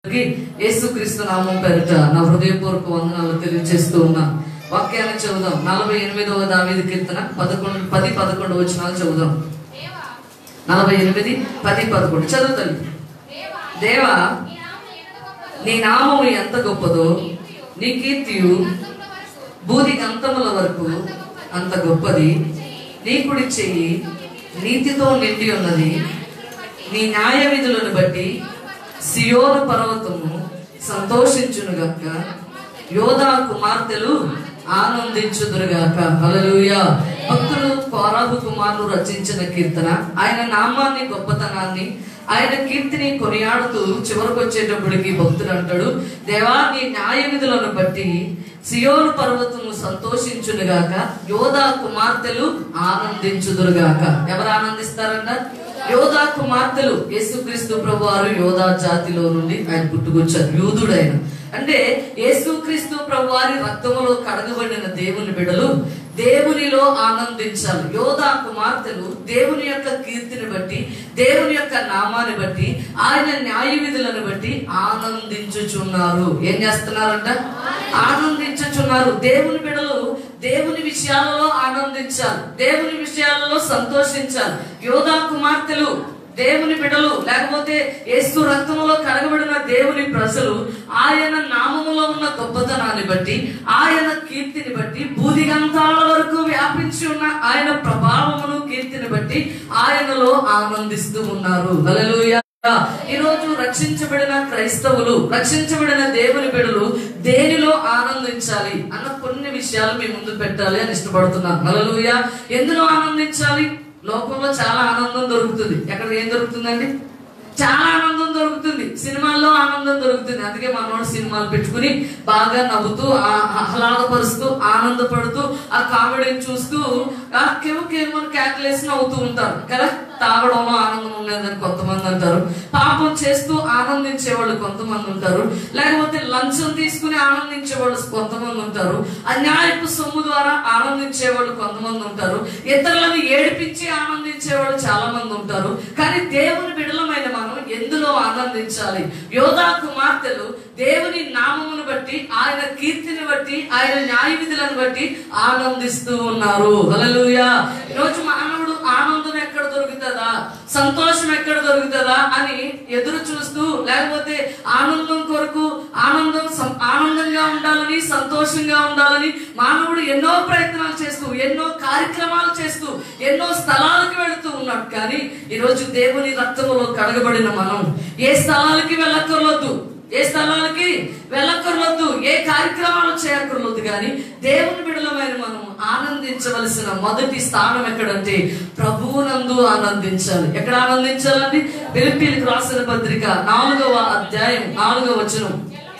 యేసుక్రీస్తు నామం పేరిట నా హృదయపూర్వక వందనాలు తెలియజేస్తూ ఉన్నా వాక్యాన్ని చదువుదాం నలభై ఎనిమిదవ దావీది కీర్తన పదకొండు పది పదకొండు వచనాలు చదువుదాం నలభై ఎనిమిది పది పదకొండు చదువుతాను దేవా నీ నామము ఎంత గొప్పదో నీ కీర్తియు బూది అంతముల వరకు అంత గొప్పది నీ కుడి చెయ్యి నీతితో నిండి ఉన్నది నీ న్యాయ విధులను బట్టి సియోను పర్వతము సంతోషించునుగాక యోధా కుమార్తెలు ఆనందించుదురుగాక హల్లెలూయా భక్తులు కోరాబు కుమారులు రచించిన కీర్తన ఆయన నామాన్ని గొప్పతనాన్ని ఆయన కీర్తిని కొనియాడుతూ చివరకు వచ్చేటప్పటికి భక్తుడు అంటాడు దేవా నీ న్యాయ విధులను బట్టి సియోను పర్వతము సంతోషించునుగాక యోధా కుమార్తెలు ఆనందించుదురుగాక ఎవరు ఆనందిస్తారంట యోధా కుమార్తెలు యేసుక్రీస్తు ప్రభు వారు యోధా జాతిలో నుండి ఆయన పుట్టుకొచ్చారు యూదుడైన అంటే యేసుక్రీస్తు ప్రభు వారి రక్తములో కడగబడిన దేవుని బిడలు దేవునిలో ఆనందించాలి యోధా కుమార్తెలు దేవుని యొక్క కీర్తిని బట్టి దేవుని యొక్క నామాన్ని బట్టి ఆయన న్యాయ విధులను బట్టి ఆనందించుచున్నారు ఏం చేస్తున్నారంట ఆనందించుచున్నారు దేవుని బిడలు దేవుని విషయాలలో ఆనందించాలి దేవుని విషయాలలో సంతోషించాలి యోధా కుమార్తెలు దేవుని బిడలు లేకపోతే యేసు రక్తములో కడగబడిన దేవుని ప్రజలు ఆయన నామములో ఉన్న గొప్పతనాన్ని బట్టి ఆయన కీర్తిని బట్టి భూదిగంతాల వరకు వ్యాపించి ఉన్న ఆయన ప్రభావమును కీర్తిని బట్టి ఆయనలో ఆనందిస్తూ ఉన్నారు హల్లెలూయా ఈ రోజు రక్షించబడిన క్రైస్తవులు రక్షించబడిన దేవుని బిడలు దేనిలో ఆనందించాలి అన్న కొన్ని విషయాలు మీ ముందు పెట్టాలి అని ఇష్టపడుతున్నాను హల్లెలూయా ఎందులో ఆనందించాలి లోకంలో చాలా ఆనందం దొరుకుతుంది ఎక్కడ ఏం దొరుకుతుందండి చాలా ఆనందం దొరుకుతుంది సినిమాల్లో ఆనందం దొరుకుతుంది అందుకే మనోడు సినిమాలు పెట్టుకుని బాగా నవ్వుతూ ఆ- ఆహ్లాదపరుస్తూ ఆనందపడుతూ ఆ కామెడీని చూస్తూ ఆ కెము కెము క్యాకులేసి నవ్వుతూ ఉంటారు కదా తాగడంలో ఆనందం ఉండేదని కొంతమంది అంటారు పాపం చేస్తూ ఆనందించే వాళ్ళు కొంతమంది ఉంటారు లేకపోతే లంచం తీసుకుని ఆనందించే వాళ్ళు కొంతమంది ఉంటారు అన్యాయపు సొమ్ము ద్వారా ఆనందించే వాళ్ళు కొంతమంది ఉంటారు ఇతరులను ఏడిపించి ఆనందించే వాళ్ళు చాలా మంది ఉంటారు కానీ దేవుని బిడలమైన మనం ఎందులో ఆనందించాలి యోధా కుమార్తెలు దేవుని నామమును బట్టి ఆయన కీర్తిని బట్టి ఆయన న్యాయ విధులను బట్టి ఆనందిస్తూ ఉన్నారు హల్లెలూయా ఈరోజు మానవుడు ఆనందం ఎక్కడ దొరుకుతుందా సంతోషం ఎక్కడ దొరుకుతుందా అని ఎదురు చూస్తూ లేకపోతే ఆనందం కొరకు ఆనందం సం- ఆనందంగా ఉండాలని సంతోషంగా ఉండాలని మానవుడు ఎన్నో ప్రయత్నాలు చేస్తూ ఎన్నో కార్యక్రమాలు చేస్తూ ఎన్నో స్థలాలకు వెళుతూ ఉన్నాడు కానీ ఈరోజు దేవుని రక్తములో కడగబడిన మనం ఏ స్థలాలకి వెళ్ళక్కర్లొద్దు ఏ స్థలాలకి వెళ్ళక్కర్లొద్దు ఏ కార్యక్రమాలు చేయక్కర్లొద్దు కానీ దేవుని బిడలమైన మనం ఆనందించవలసిన మొదటి స్థానం ఎక్కడంటే ప్రభువునందు ఆనందించాలి ఎక్కడ ఆనందించాలండి పిలిపిలికి రాసిన పత్రిక నాలుగవ అధ్యాయం నాలుగవ వచనం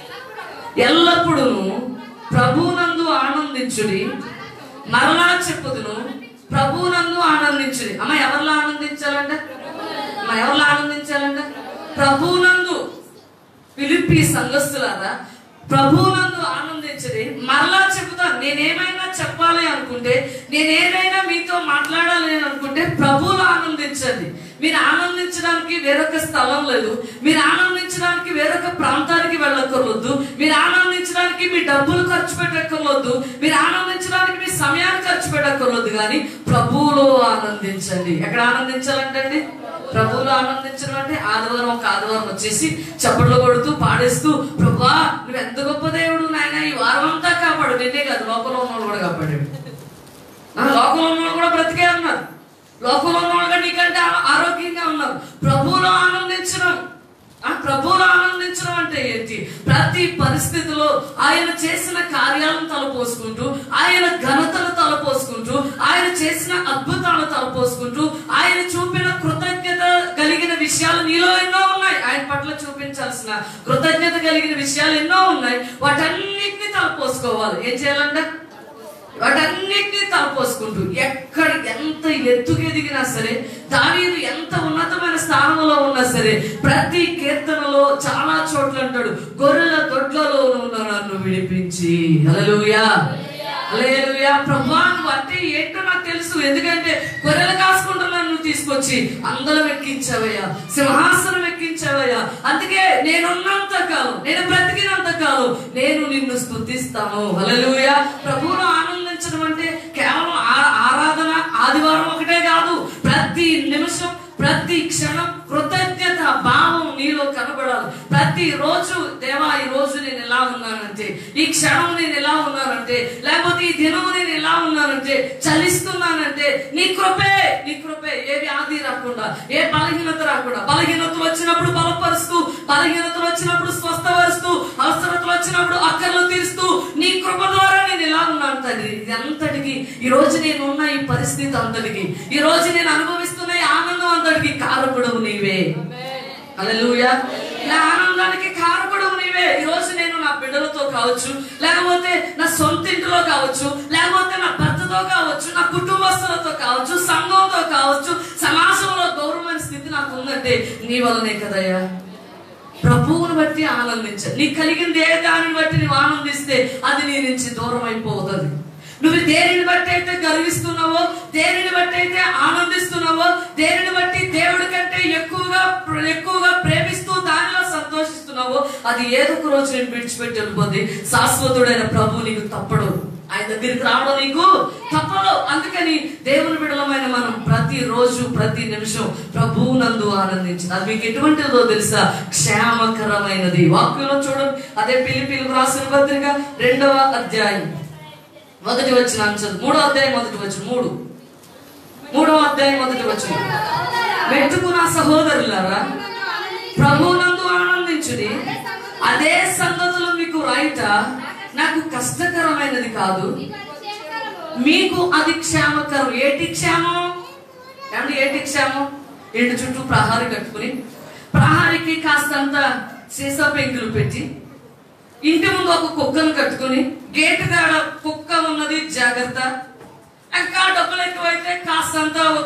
ఎల్లప్పుడూ ప్రభువునందు ఆనందించుడి మరలా చెప్పుదును ప్రభువునందు ఆనందించుడి అమ్మ ఎవరిలో ఆనందించాలంట అమ్మ ఎవరిలో ఆనందించాలంట ప్రభువునందు పిలిపి సంఘస్థులారా ప్రభువునందు ఆనందించడి మరలా చెబుతాను నేనేమైనా చెప్పాలి అనుకుంటే నేనేదైనా మీతో మాట్లాడాలి అని అనుకుంటే ప్రభువులో ఆనందించండి మీరు ఆనందించడానికి వేరొక స్థలం లేదు మీరు ఆనందించడానికి వేరొక ప్రాంతానికి వెళ్ళక్కర్వద్దు మీరు ఆనందించడానికి మీ డబ్బులు ఖర్చు పెట్టక్కర్వద్దు మీరు ఆనందించడానికి మీ సమయాన్ని ఖర్చు పెట్టక్కర్వద్దు కానీ ప్రభువులో ఆనందించండి ఎక్కడ ఆనందించాలంటండి ప్రభువులో ఆనందించడం అంటే ఆదివారం ఒక ఆదివారం వచ్చేసి చప్పట్లు కొడుతూ పాడేస్తూ ప్రభా నువ్వు ఎంత గొప్ప దేవుడు నాయన ఈ వారం అంతా కాపాడు నిన్నే కాదు లోకంలో ఉన్నవాడు కూడా కాపాడాడు ఆ లోకంలో ఉన్నవాడు కూడా బ్రతికే ఉన్నారు లోకంలో ఉన్నవాడు కూడా నీకంటే ఆ- ఆరోగ్యంగా ఉన్నారు ప్రభువులో ఆనందించడం ఆ ప్రభువులో ఆనందించడం అంటే ఏంటి ప్రతి పరిస్థితిలో ఆయన చేసిన కార్యాలను తలపోసుకుంటూ ఆయన ఘనతను తలపోసుకుంటూ ఆయన చేసిన అద్భుతాలను తలపోసుకుంటూ ఆయన చూపిన కృతజ్ఞత కలిగిన విషయాలు నీలో ఎన్నో ఉన్నాయి ఆయన పట్ల చూపించాల్సిన కృతజ్ఞత కలిగిన విషయాలు ఎన్నో ఉన్నాయి వాటన్నిటిని తలపోసుకోవాలి ఏం చేయాలంటే వాటన్నిటిని తలపోసుకుంటూ ఎక్కడ ఎంత ఎత్తుకు ఎదిగినా సరే దావీదు ఎంత ఉన్నతమైన స్థానంలో ఉన్నా సరే ప్రతి కీర్తనలో చాలా చోట్ల అంటాడు గొర్రెల దొడ్లలో ఉన్న నన్ను విడిపించి హల్లెలూయా హల్లెలూయా ప్రభా నువ్వు అంటే ఏంటో నాకు తెలుసు ఎందుకంటే గొర్రెలు కాసుకుంటున్నా నువ్వు తీసుకొచ్చి అందరం ఎక్కించావయ్యా సింహాసనం ఎక్కించావయ్యా అందుకే నేనున్నంత కాలం ఆనందిస్తాము హల్లెలూయా ప్రభువులో ఆనందించడం అంటే కేవలం ఆ- ఆరాధన ఆదివారం ఒకటే కాదు ప్రతి నిమిషం ప్రతి క్షణం కృతజ్ఞత భావం నీలో కనబడాలి ప్రతి రోజు దేవా ఈ రోజు నేను ఎలా ఉన్నానంటే ఈ క్షణం నేను ఎలా ఉన్నానంటే లేకపోతే ఈ దినం నేను ఎలా ఉన్నానంటే చలిస్తున్నానంటే నీ కృపే నీ కృపే ఏ వ్యాధి రాకుండా ఏ బలహీనత రాకుండా బలహీనతలు వచ్చినప్పుడు బలపరుస్తూ బలహీనతలు వచ్చినప్పుడు స్వస్థపరుస్తూ అవసరతలు వచ్చినప్పుడు అక్కర్లు తీరుస్తూ నీ కృప ద్వారా నేను ఎలా ఉన్నాను తండ్రి ఇది అంతటికి ఈ రోజు నేను ఉన్న ఈ పరిస్థితి అంతటికి ఈ రోజు నేను అనుభవిస్తున్న ఈ ఆనందం అంతటికి కారకుడవు నీవే హల్లెలూయా ఇలా ఆనందానికి కారకుడవు నీవే ఈ రోజు నేను నా బిడ్డలతో కావచ్చు లేకపోతే నా సొంత ఇంటిలో కావచ్చు లేకపోతే నా భర్తతో కావచ్చు నా కుటుంబస్తులతో కావచ్చు సంఘంతో కావచ్చు సమాజంలో గౌరవమైన స్థితి నాకు ఉందంటే నీ వల్లనే కదయ్యా ప్రభువుని బట్టి ఆనందించ నీకు కలిగింది ఏ దానిని బట్టి నువ్వు ఆనందిస్తే అది నీ నుంచి దూరం అయిపోతుంది నువ్వు దేనిని బట్టి అయితే గర్విస్తున్నావో దేనిని బట్టి అయితే ఆనందిస్తున్నావో దేనిని బట్టి దేవుడి కంటే ఎక్కువగా ఎక్కువగా ప్రేమిస్తూ దానిలో సంతోషిస్తున్నావో అది ఏదో ఒక రోజు నేను విడిచిపెట్టి వెళ్ళిపోద్ది శాశ్వతుడైన ప్రభు నీకు తప్పడు ఆయన దగ్గరికి రావడం నీకు తప్పదు అందుకని దేవుని బిడలమైన మనం ప్రతి రోజు ప్రతి నిమిషం ప్రభువునందు ఆనందించి అది మీకు ఎటువంటిదో తెలుసా క్షేమకరమైనది వాక్యంలో చూడండి అదే పిలిపిలకు రాసిన పత్రిక రెండవ అధ్యాయం మొదటి వచ్చిన అంశం మూడో అధ్యాయం మొదటి వచ్చిన మూడు మూడవ అధ్యాయం మొదటి వచ్చిన మెట్టుకున్న సహోదరులారా ప్రభువునందు ఆనందించుడి అదే సంగతులు మీకు రైట నాకు కష్టకరమైనది కాదు మీకు అది క్షేమకరం ఏటి క్షేమం ఏమంటే ఏటి క్షేమం ఇంటి చుట్టూ ప్రహారీ కట్టుకుని ప్రహారీకి కాస్తంత సీసా పెంకులు పెట్టి ఇంటి ముందు ఒక కుక్కను కట్టుకుని గేటు కాడ కుక్క ఉన్నది జాగ్రత్త ఇంకా డబ్బులు ఎక్కువైతే కాస్తంత ఒక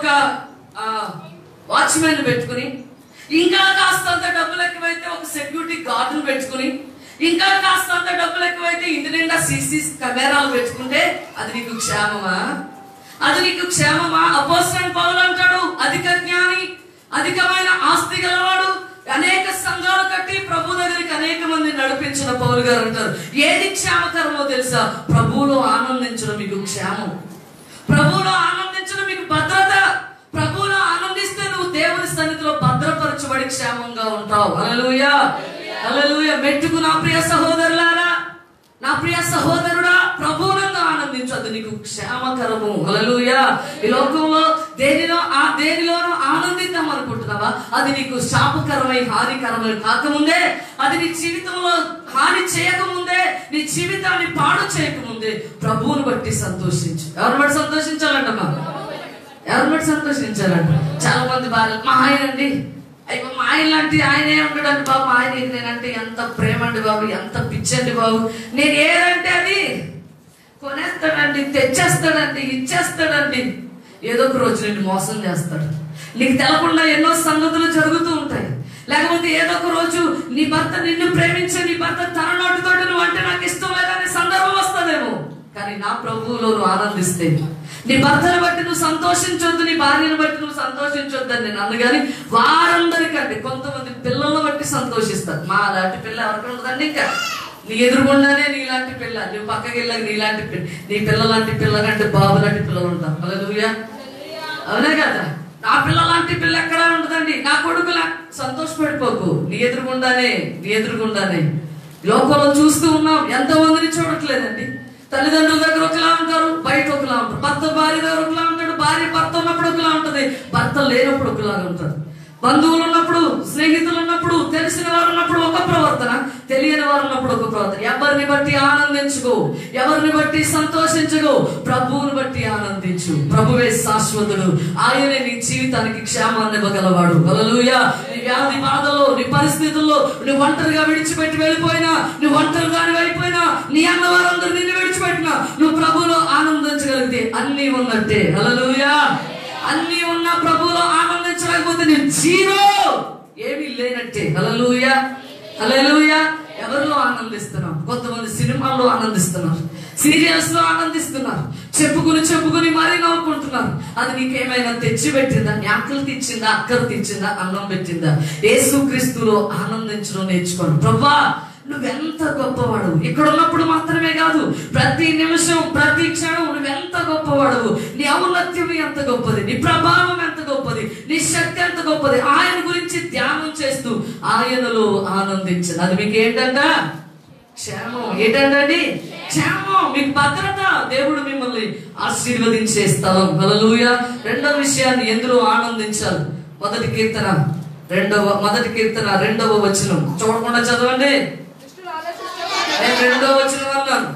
వాచ్మెన్ పెట్టుకుని ఇంకా కాస్తంత డబ్బులు ఎక్కువైతే ఒక సెక్యూరిటీ గార్డును పెట్టుకుని ఇంకా కాస్తంత డబ్బులు ఎక్కువైతే ఇంటి నిండా సీసీ కెమెరాలు పెట్టుకుంటే అది నీకు క్షేమమా అది నీకు క్షేమమా అపోసరన్ పౌలు అంటాడు అధిక జ్ఞాని అధికమైన ఆస్తి గలవాడు అనేక సంఘాలు కట్టి ప్రభు దగ్గరికి అనేక మంది నడిపించిన పౌలు గారు అంటారు ఏది క్షేమకరమో తెలుసా ప్రభువులో ఆనందించడం మీకు క్షేమం ప్రభువులో ఆనందించడం మీకు భద్రత ప్రభువులో ఆనందిస్తే నువ్వు దేవుని సన్నిధిలో భద్రపరచబడి క్షేమంగా ఉంటావు అలలుయా అలలుయ మెట్టుకు నా ప్రియ సహోదరులారా నా ప్రియ సహోదరుడా ప్రభువునందు ఆనందించదు నీకు క్షేమకరము అలలుయా ఈ లోకంలో దేనిలో ఆ దేనిలోనూ ఆనందిద్దాం అనుకుంటున్నావా అది నీకు శాపకరమై హానికరమై కాకముందే అది నీ జీవితంలో హాని చేయకముందే నీ జీవితాన్ని పాడు చేయకముందే ప్రభువుని బట్టి సంతోషించు ఎవరిని బట్టి సంతోషించాలంటమ్మా ఎవరిని బట్టి సంతోషించాలంట చాలా మంది భార్యలు మా ఆయన అండి అయ్యో మా ఆయన లాంటి ఆయనే ఉంటాడండి బాబు మా ఆయన నేనంటే ఎంత ప్రేమ అండి బాబు ఎంత పిచ్చండి బాబు నేను ఏదంటే అది కొనేస్తాడండి తెచ్చేస్తాడండి ఇచ్చేస్తాడండి ఏదో ఒక రోజు నిన్ను మోసం చేస్తాడు నీకు తెలకుండా ఎన్నో సంగతులు జరుగుతూ ఉంటాయి లేకపోతే ఏదో ఒక రోజు నీ భర్త నిన్ను ప్రేమించే నీ భర్త తన నోటితోటి నువ్వు అంటే నాకు ఇష్టం లేదనే సందర్భం వస్తుందేమో కానీ నా ప్రభువులో నువ్వు ఆనందిస్తే నీ భర్తను బట్టి నువ్వు సంతోషించొద్దు నీ భార్యను బట్టి నువ్వు సంతోషించొద్దు అని నేను అందుకని వారందరికంటే కొంతమంది పిల్లలను బట్టి సంతోషిస్తారు మా అలాంటి పిల్ల ఎవరికి ఉండదండి ఇంకా నీ ఎదురుగుండానే నీలాంటి పిల్ల నువ్వు పక్కకి వెళ్ళక నీలాంటి పిల్ల నీ పిల్ల లాంటి పిల్ల కంటే బాబు లాంటి పిల్లలు ఉంటారు అలా అవునే కదా నా పిల్ల లాంటి పిల్ల ఎక్కడా ఉండదండి నా కొడుకులా సంతోషపడిపోకు నీ ఎదురుగుండానే నీ ఎదురుగుండానే లోకంలో చూస్తూ ఉన్నాం ఎంతో మందిని చూడట్లేదండి తల్లిదండ్రుల దగ్గర ఒకలా ఉంటారు బయట ఒకలా ఉంటారు భర్త భార్య దగ్గర ఒకలా ఉంటాడు భార్య భర్త ఉన్నప్పుడు ఒకలా ఉంటది భర్త లేనప్పుడు ఒకలాగా ఉంటారు బంధువులు ఉన్నప్పుడు స్నేహితులు ఉన్నప్పుడు తెలిసిన వారు ఉన్నప్పుడు ఒక ప్రవర్తన తెలియని వారు ఉన్నప్పుడు ఒక ప్రవర్తన ఎవరిని బట్టి ఆనందించుకో ఎవరిని బట్టి సంతోషించుకో ప్రభువుని బట్టి ఆనందించు ప్రభువే శాశ్వతుడు ఆయనే నీ జీవితానికి క్షేమాన్ని ఇవ్వగలవాడు హల్లెలూయా నీ వ్యాధి బాధలో నీ పరిస్థితుల్లో నువ్వు ఒంటరిగా విడిచిపెట్టి వెళ్ళిపోయినా నువ్వు ఒంటరిగాని వెళ్ళిపోయినా నీ అన్న వారందరూ నిన్ను విడిచిపెట్టినా నువ్వు ప్రభువులో ఆనందించగలిగితే అన్నీ ఉన్నట్టే హల్లెలూయా అన్నీ ఉన్న ప్రభువులో ఆనందించలేకపోతే నేను జీరో ఏమీ లేనట్టే హల్లెలూయా హల్లెలూయా ఎవరిలో ఆనందిస్తున్నాం కొంతమంది సినిమాల్లో ఆనందిస్తున్నారు సీరియల్స్ లో ఆనందిస్తున్నారు చెప్పుకుని చెప్పుకుని మరీ నవ్వుకుంటున్నారు అది నీకేమైనా తెచ్చి పెట్టిందా జ్ఞాపకలు తెచ్చిందా అక్కలు తెచ్చిందా అన్నం పెట్టిందా యేసు క్రీస్తులో ఆనందించడం నేర్చుకోండి ప్రభా నువ్వెంత గొప్పవాడు ఇక్కడ ఉన్నప్పుడు మాత్రమే కాదు ప్రతి నిమిషం ప్రతి క్షణం నువ్వెంత గొప్పవాడు నీ ఔన్నత్యం ఎంత గొప్పది నీ ప్రభావం ఎంత గొప్పది నీ శక్తి ఎంత గొప్పది ఆయన గురించి ధ్యానం చేస్తూ ఆయనలో ఆనందించదు అది మీకు ఏంటంట క్షేమం ఏంటండి క్షేమం మీకు భద్రత దేవుడు మిమ్మల్ని ఆశీర్వదించే స్థలం హల్లెలూయ రెండవ విషయాన్ని ఎందులో ఆనందించాలి మొదటి కీర్తన రెండవ మొదటి కీర్తన రెండవ వచనం చూడకుండా చదవండి నేను రెండవ వచనం అన్నాను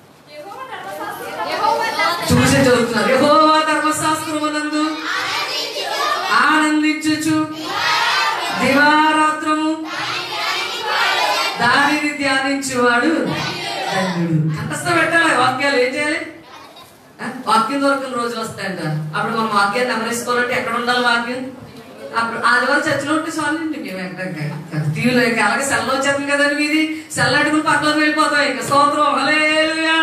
చూసే చదువుతున్నారు యెహోవా ధర్మశాస్త్రమునందు ఆనందించుచు దివారాత్రము దానిని ధ్యానించేవాడు ధన్యుడు కంఠస్థ పెట్టాలి వాక్యాలు ఏం చేయాలి ఆ? వాక్యం దొరకని రోజులు వస్తాయంట అప్పుడు మనం వాక్యాన్ని నెమరేసుకోవాలంటే ఎక్కడ ఉండాలి వాక్యం అప్పుడు ఆదివారం చర్చలో ఉంటే చాలండి మేము ఎక్కడ టీవీలో ఇంకా అలాగే సెల్ వచ్చేస్తుంది కదండి మీది సెల్ అట్టుకుని పక్కన వెళ్ళిపోతాం ఇంకా స్తోత్రం హల్లెలూయా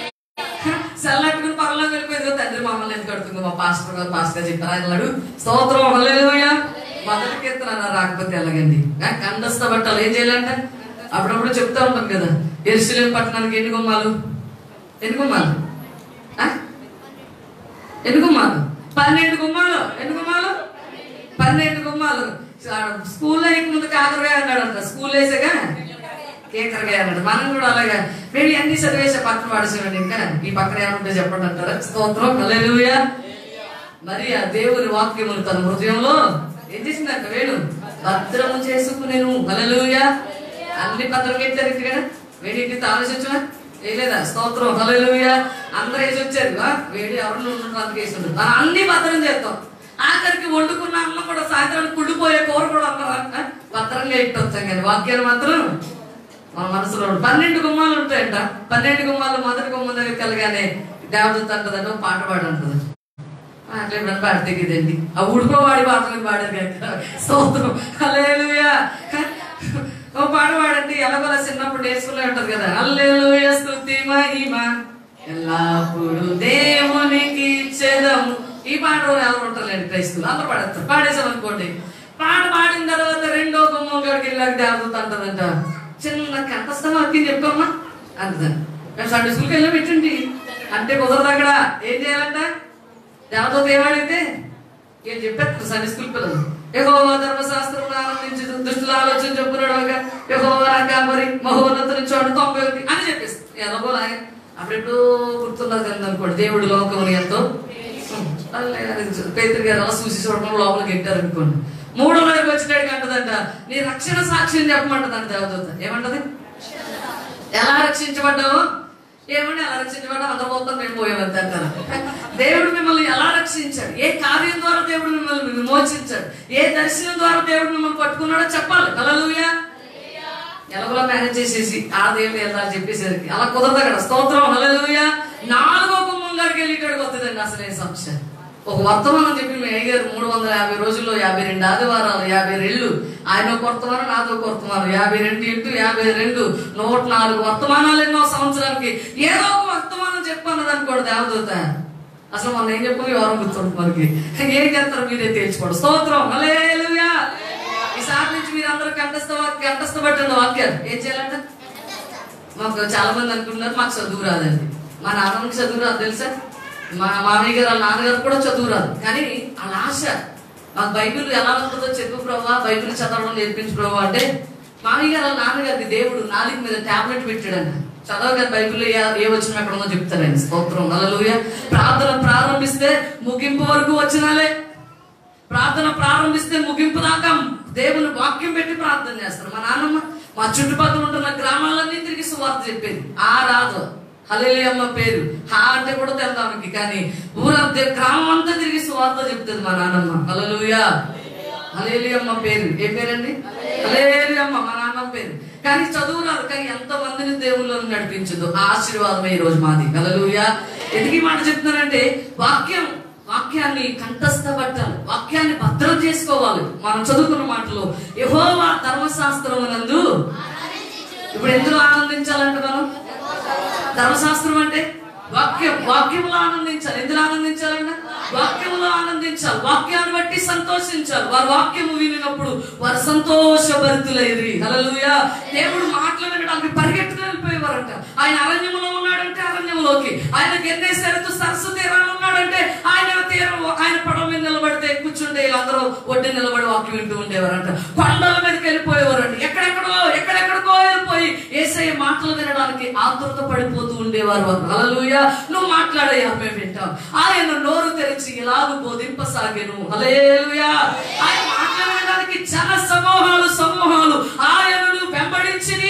సెల్ అట్టుకుని పక్కన వెళ్ళిపోయింది తండ్రి మమ్మల్ని ఎందుకు అడుగుతుంది మా పాస్టర్ గారు పాస్టర్ గారు చెప్పారు ఆయన అన్నాడు స్తోత్రం హల్లెలూయా మొదటి కీర్తన అన్నారు రాకపోతే ఎలాగండి ఆ, కంఠస్థ బట్టలు ఏం చేయాలంట అప్పుడప్పుడు చెప్తా ఉంటాం కదా ఎరుసలేం పట్టణానికి ఎన్ని గుమ్మాలు ఎన్ని గుమ్మాలు ఆ? ఎన్ని గుమ్మాలు పన్నెండు గుమ్మాలు ఎన్ని గుమ్మాలు పన్నెండు గుమ్మాలు స్కూల్లో ఇంక ముందు కాకరకాయ అన్నాడంట స్కూల్ వేసాగా కేకరకాయ అన్నాడు మనం కూడా అలాగా మేము అన్ని చదివేసే పక్కన పడేసామండి ఇంకా ఈ పక్కన ఏమంటే చెప్పండి అంటారా స్తోత్రం హల్లెలూయా మరి ఆ దేవుని వాక్యములు తన హృదయంలో ఏం చేసిందంట వేణు భద్రము చేసుకునేను హల్లెలూయా అన్ని భద్రం ఎట్టారు ఇక్కడ వేడి ఇంటి ఆలోచించా వేయలేదా స్తోత్రం హల్లెలూయా అందరూ వేసి వచ్చారు ఆ? వేడి ఎవరిని ఉండడానికి వేసి ఉండదు మనం అన్ని భద్రం చేస్తాం ఆఖరికి వండుకున్న అన్నం కూడా సాయంత్రం కుళ్ళిపోయే కూర కూడా అన్నం ఆ? భద్రంగా ఇట్టొచ్చాం కానీ వాక్యాలు మాత్రం మన మనసులో ఉండు. పన్నెండు గుమ్మాలు ఉంటాయంట పన్నెండు గుమ్మాలు మొదటి గుమ్మం దగ్గరికి వెళ్ళగానే దేవదూత అంటదంట ఓ పాట పాడు అంటది అట్లా ఎప్పుడైనా పాడితే కదండి ఆ ఉడుకోవాడి పాటలు పాడారు కనుక స్తోత్రం హల్లెలూయా ఓ పాట పాడండి ఎలాగోలా చిన్నప్పుడు నేర్చుకునే ఉంటది కదా హల్లెలూయా స్తుతి మహిమ ఎల్లప్పుడు దేవునికి ఇచ్చేదము ఈ పాట ఎవరు ఉంటారులేండి క్రైస్తులు అందరూ పాడేస్తారు పాడేసాం అనుకోండి పాట పాడిన తర్వాత రెండో గుమ్మం కాడికి వెళ్ళాక దేవదూత అంటదంట చిన్న కంఠస్థం వాక్యం చెప్పమ్మా అంటదండి మేము సండే స్కూల్కి వెళ్ళి పెట్టండి అంటే కుదరదు అక్కడ ఏం చేయాలంట దేవదూత ఏమడిగితే ఏం చెప్పారు సండే స్కూల్ పిల్లలు యెహోవా ధర్మశాస్త్రం ఆనందించి దుష్టుల ఆలోచన చెప్పున్నాడు యెహోవా మరి మహోన్నతుని చోటు తొంభై ఒకటి అని చెప్పేస్తుంది ఎలాగోలాగా అప్పుడెప్పుడు గుర్తున్నది కదా అనుకోండి దేవుడు లోకముని ఎంతో పేతురు గారు అలా చూసి చూడడం లోపలికి ఎట్టారు అనుకోండి మూడో వైపు వచ్చినాడు అంటదంట నీ రక్షణ సాక్ష్యం చెప్పమంటదంట దేవదూత ఏమంటది ఎలా రక్షించబడ్డావు ఏమండి ఎలా రక్షించబడ్డా అందరూ మొత్తం మేము పోయేవద్దు అంటారు దేవుడు మిమ్మల్ని ఎలా రక్షించాడు ఏ కార్యం ద్వారా దేవుడు మిమ్మల్ని విమోచించాడు ఏ దర్శనం ద్వారా దేవుడు మిమ్మల్ని పట్టుకున్నాడో చెప్పాలి కలలుయా ఎలాగోలా మేనేజ్ చేసేసి ఆ దేవుడు ఎలా చెప్పేసరికి అలా కుదరదు అక్కడ స్తోత్రం హల్లెలూయా నాలుగో గుమ్మం గారికి వెళ్ళేటాడు వస్తుందండి అసలు ఏ సమస్య ఒక వర్తమానం చెప్పి మీ అయ్యారు మూడు వందల యాభై రోజుల్లో యాభై రెండు ఆదివారాలు యాభై రెళ్ళు ఆయన ఒక వర్తమానం నాదో ఒక వర్తమానం యాభై రెండు ఇంటూ యాభై రెండు నూట నాలుగు వర్తమానాలు ఎన్నో సంవత్సరానికి ఏదో ఒక వర్తమానం చెప్పన్నది అనుకోడు దేవదూత అసలు మనం ఏం చెప్పాలి ఎవరు గుర్తుంది మనకి ఏం చేస్తారు మీరే తేల్చుకోండి స్తోత్రం హల్లెలూయా ఈసారి నుంచి మీరు అందరూ కంఠస్థ వాక్య కంఠస్థ పట్టండి వాక్యాలు ఏం చేయాలంట మాకు చాలా మంది అనుకుంటున్నారు మాకు చదువు రాదండి మా నాన్నకి చదువు రాదు తెలుసా మా మామయ్య గారు వాళ్ళ నాన్నగారు కూడా చదువు రాదు కానీ వాళ్ళ ఆశ మాకు బైబిల్ ఎలా ఉంటుందో చెప్పు ప్రభావ బైబిల్ చదవడం నేర్పించు ప్రభావ అంటే మామయ్య గారు వాళ్ళ నాన్నగారికి దేవుడు నాలుగు మీద టాబ్లెట్ పెట్టాడంట చదవగానే బైబిల్ ఏ ఏ వచ్చిన ఎక్కడ ఉందో చెప్తానండి స్తోత్రం హల్లెలూయా ప్రార్థన ప్రారంభిస్తే ముగింపు వరకు వచ్చినాలే ప్రార్థన ప్రారంభిస్తే ముగింపు దాకా దేవుని వాక్యం పెట్టి ప్రార్థన చేస్తారు మా నాన్నమ్మ మా చుట్టుపక్కల ఉంటున్న గ్రామాలన్నీ తిరిగి సువార్త చెప్పేది ఆ రాదు హలేలి అమ్మ పేరు హా అంటే కూడా తెలదానికి కానీ ఊరంతా గ్రామం అంతా తిరిగి సువార్త చెప్తుంది మా నాన్నమ్మ హలలుయా హలేలి అమ్మ పేరు ఏ పేరండి హలేలి అమ్మ మా నాన్నమ్మ పేరు కానీ చదువు రాదు కానీ ఎంత మందిని దేవుళ్ళు నడిపించదు ఆ ఆశీర్వాదమే ఈ రోజు మాది హలలుయా ఎందుకు ఈ మాట చెప్తున్నానంటే వాక్యం వాక్యాన్ని కంఠస్థపట్టాలి వాక్యాన్ని భద్రం చేసుకోవాలి మనం చదువుకున్న మాటలు యహోవా ధర్మశాస్త్రం నందు ఇప్పుడు ఎందులో ఆనందించాలంటే మనం ధర్మశాస్త్రం అంటే వాక్యం వాక్యంలో ఆనందించాలి ఎందులో ఆనందించాలంట వాక్యములో ఆనందించాలి వాక్యాన్ని బట్టి సంతోషించాలి వారి వాక్యము వినినప్పుడు వారు సంతోషభరితులైరి హల్లెలూయా దేవుడు మాటలు వినడానికి పరిగెట్టుకుని వెళ్ళిపోయేవారంట ఆయన అరణ్యములో ఉన్నాడంటే అరణ్యంలోకి ఆయన గెన్నే సరతు సరస్సు తీరాలు ఉన్నాడంటే ఆయన తీరం ఆయన పడవ మీద నిలబడితే కూర్చుంటే వీళ్ళందరూ ఒడ్డు నిలబడి వాక్యం వింటూ ఉండేవారంట కొండల మీదకి వెళ్ళిపోయేవారంట ఎక్కడెక్కడో ఎక్కడెక్కడికో వెళ్ళిపోయి ఏసయ్య మాటలు వినడానికి ఆతృత పడిపోతూ ఉండేవారు వారు హల్లెలూయా నువ్వు మాట్లాడయ్యా మేము వింటాం ఆయన నోరు తెరిచి ఇలాగ బోధింపసాగెను హల్లెలూయా ఆయన మాట్లాడడానికి జన సమూహాలు సమూహాలు ఆయనను వెంబడించిని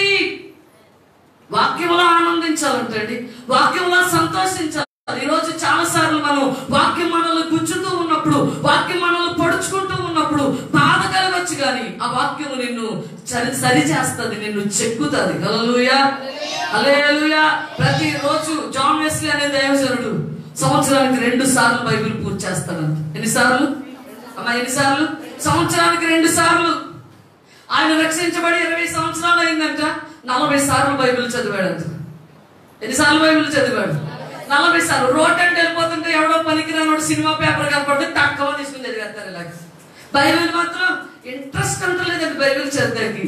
వాక్యంలో ఆనందించాలంటండి వాక్యంలో సంతోషించాలి ఈరోజు చాలా సార్లు మనం వాక్యం మనల్ని గుచ్చుతూ ఉన్నప్పుడు వాక్యం మనల్ని పొడుచుకుంటూ ఉన్నప్పుడు బాధ కలగచ్చు కానీ ఆ వాక్యము నిన్ను సరి సరి చేస్తుంది నిన్ను చెక్కుతుంది హల్లెలూయా హల్లెలూయా ప్రతిరోజు జాన్ వెస్లీ అనే దైవజనుడు సంవత్సరానికి రెండు సార్లు బైబిల్ పూర్తి చేస్తాడంట ఎన్నిసార్లు అమ్మా ఎన్నిసార్లు సంవత్సరానికి రెండు సార్లు ఆయన రక్షించబడి ఇరవై సంవత్సరాలు అయిందంట నలభై సార్లు బైబిల్ చదివాడంట ఎన్నిసార్లు బైబిల్ చదివాడు నలభై సార్లు రోడ్ అంటే వెళ్ళిపోతుంటే ఎవడో పనికిరానోడు సినిమా పేపర్ కనపడితే తక్కువ తీసుకుని చదివేస్తారు ఇలా బైబిల్ మాత్రం ఇంట్రెస్ట్ అంత లేదండి బైబిల్ చదివాకి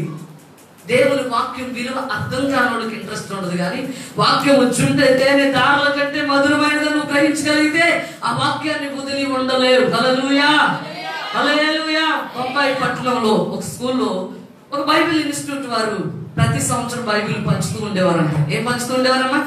దేవుని వాక్యం విలువ అర్థం కానోడికి ఇంట్రెస్ట్ ఉండదు కానీ వాక్యం వచ్చుంటే తేనె దారుల కంటే మధురమైనది నువ్వు గ్రహించగలిగితే ఆ వాక్యాన్ని వదిలి ఉండలేవు హల్లెలూయా హల్లెలూయా బొంబాయి పట్టణంలో ఒక స్కూల్లో ఒక బైబిల్ ఇన్స్టిట్యూట్ వారు ప్రతి సంవత్సరం బైబిల్ పంచుతూ ఉండేవారంట ఏం పంచుతూ ఉండేవారమ్మా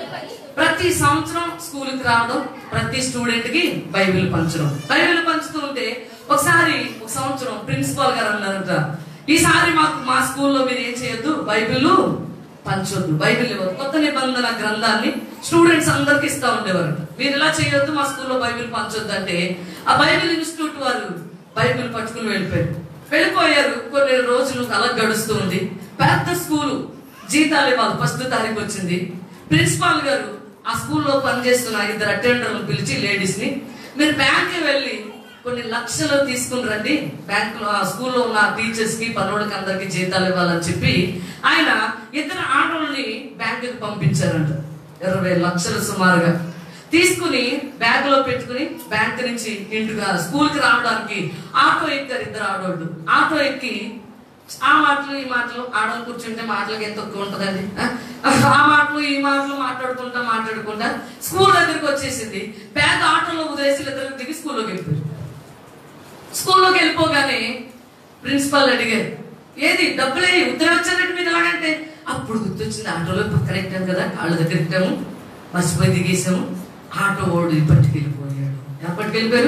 ప్రతి సంవత్సరం స్కూల్కి రావడం ప్రతి స్టూడెంట్ కి బైబిల్ పంచడం బైబిల్ పంచుతూ ఉంటే ఒకసారి ఒక సంవత్సరం ప్రిన్సిపాల్ గారు అన్నారంట ఈసారి మాకు మా స్కూల్లో మీరు ఏం చేయొద్దు బైబిల్ పంచొద్దు బైబిల్ ఇవ్వదు కొత్త నిబంధన గ్రంథాన్ని స్టూడెంట్స్ అందరికి ఇస్తా ఉండేవారు మీరు ఇలా చేయొద్దు మా స్కూల్లో బైబిల్ పంచొద్దు అంటే ఆ బైబిల్ ఇన్స్టిట్యూట్ వారు బైబిల్ పట్టుకుని వెళ్ళిపోయారు వెళ్ళిపోయారు కొన్ని రోజులు అలా గడుస్తూ ఉంది పెద్ద స్కూలు జీతాలు ఇవ్వాలి ఫస్ట్ తారీఖు వచ్చింది ప్రిన్సిపాల్ గారు ఆ స్కూల్లో పనిచేస్తున్న ఇద్దరు అటెండర్లు పిలిచి లేడీస్ ని మీరు బ్యాంక్ వెళ్ళి కొన్ని లక్షలు తీసుకుని రండి బ్యాంక్ లో ఆ స్కూల్లో ఉన్న టీచర్స్ కి పనులకి అందరికి జీతాలు ఇవ్వాలని చెప్పి ఆయన ఇద్దరు ఆటోల్ని బ్యాంకుకి పంపించారంట ఇరవై లక్షలు సుమారుగా తీసుకుని బ్యాగ్ లో పెట్టుకుని బ్యాంక్ నుంచి ఇంటిగా స్కూల్ కి రావడానికి ఆటో ఎక్కారు ఇద్దరు ఆడోళ్ళు ఆటో ఎక్కి ఆ మాటలు ఈ మాటలు ఆడలు కూర్చుంటే మాటలకి ఎంత తక్కువ ఉంటదండి ఆ మాటలు ఈ మాటలు మాట్లాడుకుంటా మాట్లాడుకుంటా స్కూల్ దగ్గరికి వచ్చేసింది బ్యాగ్ ఆటోలో వదిలేసి ఇద్దరు దిగి స్కూల్లోకి వెళ్ళిపోయారు స్కూల్లోకి వెళ్ళిపోగానే ప్రిన్సిపాల్ అడిగారు ఏది డబ్బులే ఉత్తరం వచ్చారంటే మీరు ఎలాగంటే అప్పుడు గుర్తొచ్చింది ఆటోలో పక్కన ఎక్కాం కదా కాళ్ళ దగ్గర ఎక్కాము మర్చిపోయి దిగేసాము ఆటో ఓడి పట్టుకెళ్ళిపోయాడు ఎలా పట్టుకెళ్ళిపోయారు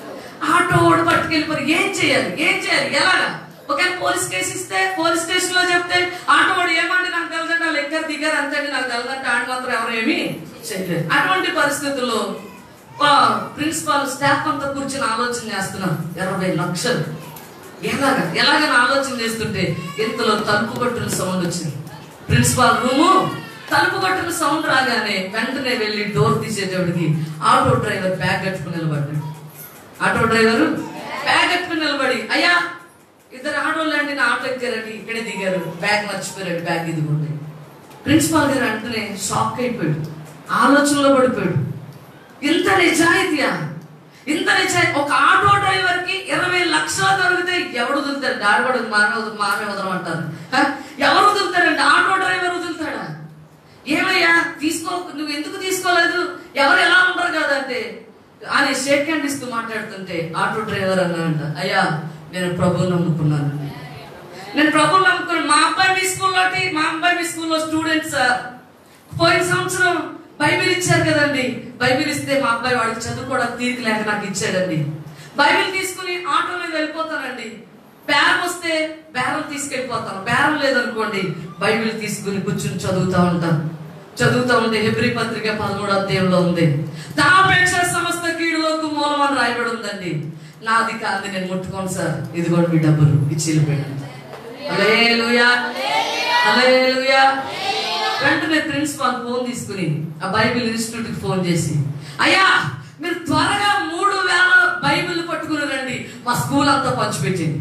ఆటో ఓడి పట్టుకెళ్ళిపోయారు ఏం చేయాలి ఏం చేయాలి ఎలాగా ఒకవేళ పోలీస్ కేసు ఇస్తే పోలీస్ స్టేషన్ లో చెప్తే ఆటో వాడు ఏమండి నాకు తెలదంటే వాళ్ళు ఎక్కరు దిగారు అంతండి నాకు తెలదంటే ఆడ మాత్రం ఎవరేమి చేయలేదు అటువంటి పరిస్థితుల్లో ప్రిన్సిపాల్ స్టాఫ్ అంతా కూర్చొని ఆలోచన చేస్తున్నారు ఇరవై లక్షలు ఎలాగా ఎలాగని ఆలోచన చేస్తుంటే ఇంతలో తలుపు కొట్టిన సౌండ్ వచ్చింది ప్రిన్సిపాల్ రూము తలుపు కొట్టిన సౌండ్ రాగానే వెంటనే వెళ్ళి డోర్ తీసేటప్పటికి ఆటో డ్రైవర్ బ్యాగ్ కట్టుకుని నిలబడ్డాడు ఆటో డ్రైవర్ బ్యాగ్ కట్టుకుని నిలబడి అయ్యా ఇద్దరు ఆటోలు అండి నా ఆటో ఎక్కారండి ఇక్కడే దిగారు బ్యాగ్ మర్చిపోయారు బ్యాగ్ ఇదిగోండి ప్రిన్సిపాల్ గారు అంటనే షాక్ అయిపోయాడు ఆలోచనలో పడిపోయాడు ఇంత నిజాయితీయా ఇంత నిజాయితీ ఒక ఆటో డ్రైవర్ కి ఇరవై లక్షలు దొరికితే ఎవడు వదులుతాడు డాడబడు మామే వదలం మామే వదలం అంటారు హ? ఎవరు వదులుతారండి ఆటో డ్రైవర్ వదులుతాడా ఏమయ్యా తీసుకో నువ్వు ఎందుకు తీసుకోలేదు ఎవరు ఎలా ఉంటారు కదా అంటే ఆయన షేక్ హ్యాండ్ ఇస్తూ మాట్లాడుతుంటే ఆటో డ్రైవర్ అన్నాడంట అయ్యా నేను ప్రభువు నమ్ముకున్నాను నేను ప్రభువు నమ్ముకున్నాను మా అబ్బాయి మీ స్కూల్లో మా అబ్బాయి మీ స్కూల్లో స్టూడెంట్స్ పోయిన సంవత్సరం బైబిల్ ఇచ్చారు కదండి బైబిల్ ఇస్తే మా అబ్బాయి వాడికి చదువుకోవడానికి తీరిక లేక నాకు ఇచ్చాడండి బైబిల్ తీసుకుని ఆటో మీద వెళ్ళిపోతానండి బేరం వస్తే బేరం తీసుకెళ్ళిపోతాను బేరం లేదనుకోండి బైబిల్ తీసుకుని కూర్చుని చదువుతా ఉంటాను చదువుతా ఉంటే హెబ్రి పత్రిక పదమూడు అధ్యాయంలో ఉంది తాపేక్ష సమస్త కీడులోకి మూలం అని రాయబడి ఉందండి నాది కాదు నేను ముట్టుకోను సార్ ఇదిగోండి మీ డబ్బులు ఇచ్చి వెళ్ళిపోయాను హల్లెలూయా హల్లెలూయా వెంటనే ప్రిన్సిపాల్ ఫోన్ తీసుకుని ఆ బైబిల్ ఇన్స్టిట్యూట్ కి ఫోన్ చేసి అయ్యా మీరు త్వరగా మూడు వేల బైబిల్ పట్టుకుని రండి మా స్కూల్ అంతా పంచిపెట్టింది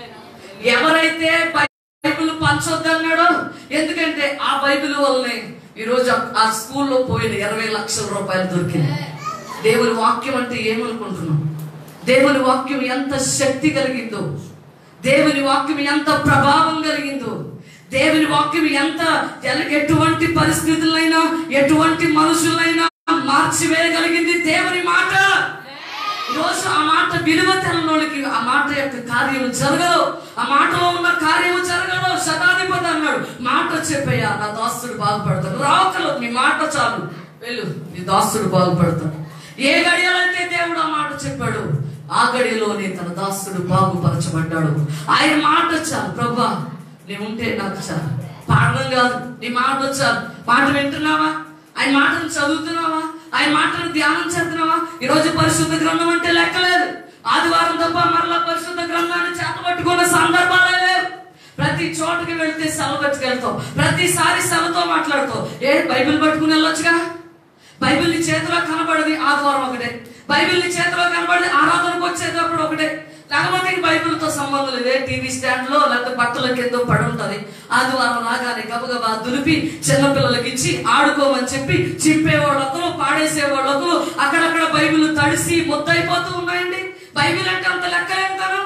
ఎవరైతే బైబిల్ పంచొద్దన్నాడో ఎందుకంటే ఆ బైబిల్ వల్లనే ఈరోజు ఆ- ఆ స్కూల్లో పోయిన ఇరవై లక్షల రూపాయలు దొరికింది దేవుని వాక్యం అంటే ఏమనుకుంటున్నాం దేవుని వాక్యం ఎంత శక్తి కలిగిందో దేవుని వాక్యం ఎంత ప్రభావం కలిగిందో దేవుని వాక్యం ఎంత ఎల- ఎటువంటి పరిస్థితులైనా ఎటువంటి మనుషులైనా మార్చివేయగలిగింది దేవుని మాట ఈరోజు ఆ మాట విలువ తెలనోళ్ళకి ఆ మాట యొక్క కార్యం జరగదు ఆ మాటలో ఉన్న కార్యము జరగదు శతాధిపతి అన్నాడు మాట చెప్పయ్యా నా దాస్తుడు బాగుపడతాడు రావకలు నీ మాట చాలు వెళ్ళు నీ దాస్తుడు బాగుపడతాడు ఏ గడియలైతే దేవుడు ఆ మాట చెప్పాడు ఆ గడియలోనే తన దాస్తుడు బాగుపరచబడ్డాడు ఆయన మాట చాలు ప్రభా నీ ఉంటే నాకు చాలు పాడడం కాదు నీ మాట చాలు మాట వింటున్నావా ఆయన మాటను చదువుతున్నావా ఆయన మాటను ధ్యానం చేస్తున్నావా ఈరోజు పరిశుద్ధ గ్రంథం అంటే లెక్కలేదు ఆదివారం తప్ప మరలా పరిశుద్ధ గ్రంథాన్ని చేతపట్టుకున్న సందర్భాలే లేవు ప్రతి చోటుకి వెళ్తే సెలవు పట్టుకెళ్తావు ప్రతిసారి సెలవుతో మాట్లాడతావు ఏ బైబిల్ పట్టుకుని వెళ్ళొచ్చుగా బైబిల్ నీ చేతిలో కనబడది ఆదివారం ఒకటే బైబిల్ నీ చేతిలో కనబడది ఆరాధనకు వచ్చేటప్పుడు ఒకటే లేకపోతే ఇంక బైబిల్తో సంబంధం లేదు ఏ టీవీ స్టాండ్ లో లేకపోతే బట్టల కింద పడి ఉంటది ఆదివారం రాగానే గబగబా దులిపి చిన్నపిల్లలకి ఇచ్చి ఆడుకోమని చెప్పి చింపేవాళ్ళు ఒకరు పాడేసేవాళ్ళు ఒకరు అక్కడక్కడ బైబిల్ తడిసి ముద్దయిపోతూ ఉన్నాయండి బైబిల్ అంటే అంత లెక్కలేంటారు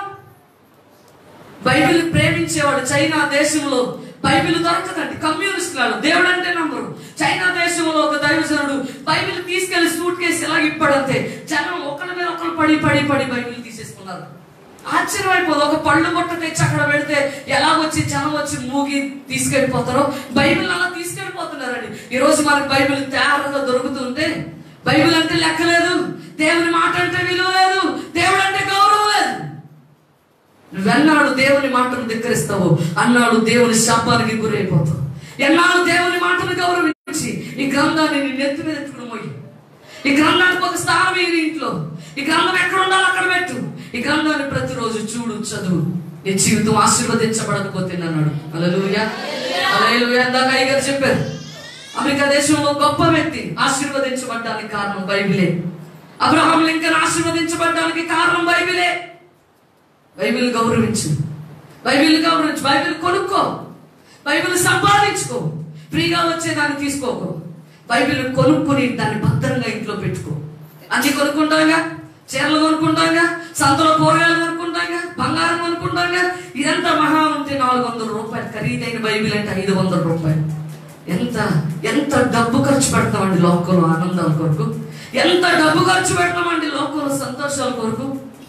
బైబిల్ ప్రేమించేవాడు చైనా దేశంలో బైబిల్ దొరకదండి కమ్యూనిస్టులు దేవుడు అంటే నమ్మరు చైనా దేశంలో ఒక దైవజనుడు బైబిల్ తీసుకెళ్లి సూట్ కేసు ఇలాగ ఇప్పడంతే జనం ఒకరి మీద ఒకరు పడి పడి పడి బైబిల్ తీసేసుకున్నారు ఆశ్చర్యమైపోదు ఒక పళ్ళు బొట్ట తెచ్చి అక్కడ పెడితే ఎలా వచ్చి జనం వచ్చి మూగి తీసుకెళ్ళిపోతారో బైబిల్ అలా తీసుకెళ్ళిపోతున్నారండి ఈ రోజు మనకు బైబిల్ తేరగా దొరుకుతుంటే బైబిల్ అంటే లెక్కలేదు దేవుని మాట అంటే విలువ లేదు దేవుడు అంటే గౌరవం లేదు నువ్వెన్నాడు దేవుని మాటను ధిక్కరిస్తావు అన్నాడు దేవుని శాపానికి గురైపోతావు ఎన్నాడు దేవుని మాటను గౌరవించి ఈ గ్రంథాన్ని నీ నెత్తి మీద ఎత్తుకుని మోయి ఈ గ్రంథానికి ఒక స్థానం ఈ ఇంట్లో ఈ గ్రంథం ఎక్కడ ఉండాలో అక్కడ పెట్టు ఈ గ్రంథాన్ని ప్రతిరోజు చూడు చదువు నీ జీవితం ఆశీర్వదించబడకపోతే అన్నాడు అలలుయా అలలుయా ఇందాక అయ్యగారు చెప్పారు అమెరికా దేశంలో గొప్ప వ్యక్తి ఆశీర్వదించబడ్డానికి కారణం బైబిలే అబ్రహాం లింకన్ ఆశీర్వదించబడ్డానికి కారణం బైబిలే బైబిల్ గౌరవించు బైబిల్ గౌరవించు బైబిల్ కొనుక్కో బైబిల్ సంపాదించుకో ఫ్రీగా వచ్చేదాన్ని తీసుకోకు బైబిల్ కొనుక్కొని దాన్ని భద్రంగా ఇంట్లో పెట్టుకో అన్ని కొనుక్కుంటాంగా చీరలు కొనుక్కుంటాంగా సంతలో కూరగాయలు కొనుక్కుంటాంగా బంగారం కొనుక్కుంటాంగా ఇదంతా మహా ఉంటే నాలుగు వందల రూపాయలు ఖరీదైన బైబిల్ అంటే ఐదు వందల రూపాయలు ఎంత ఎంత డబ్బు ఖర్చు పెడతామండి లోకంలో ఆనందాల కొరకు ఎంత డబ్బు ఖర్చు పెడతామండి లోకంలో సంతోషాల కొరకు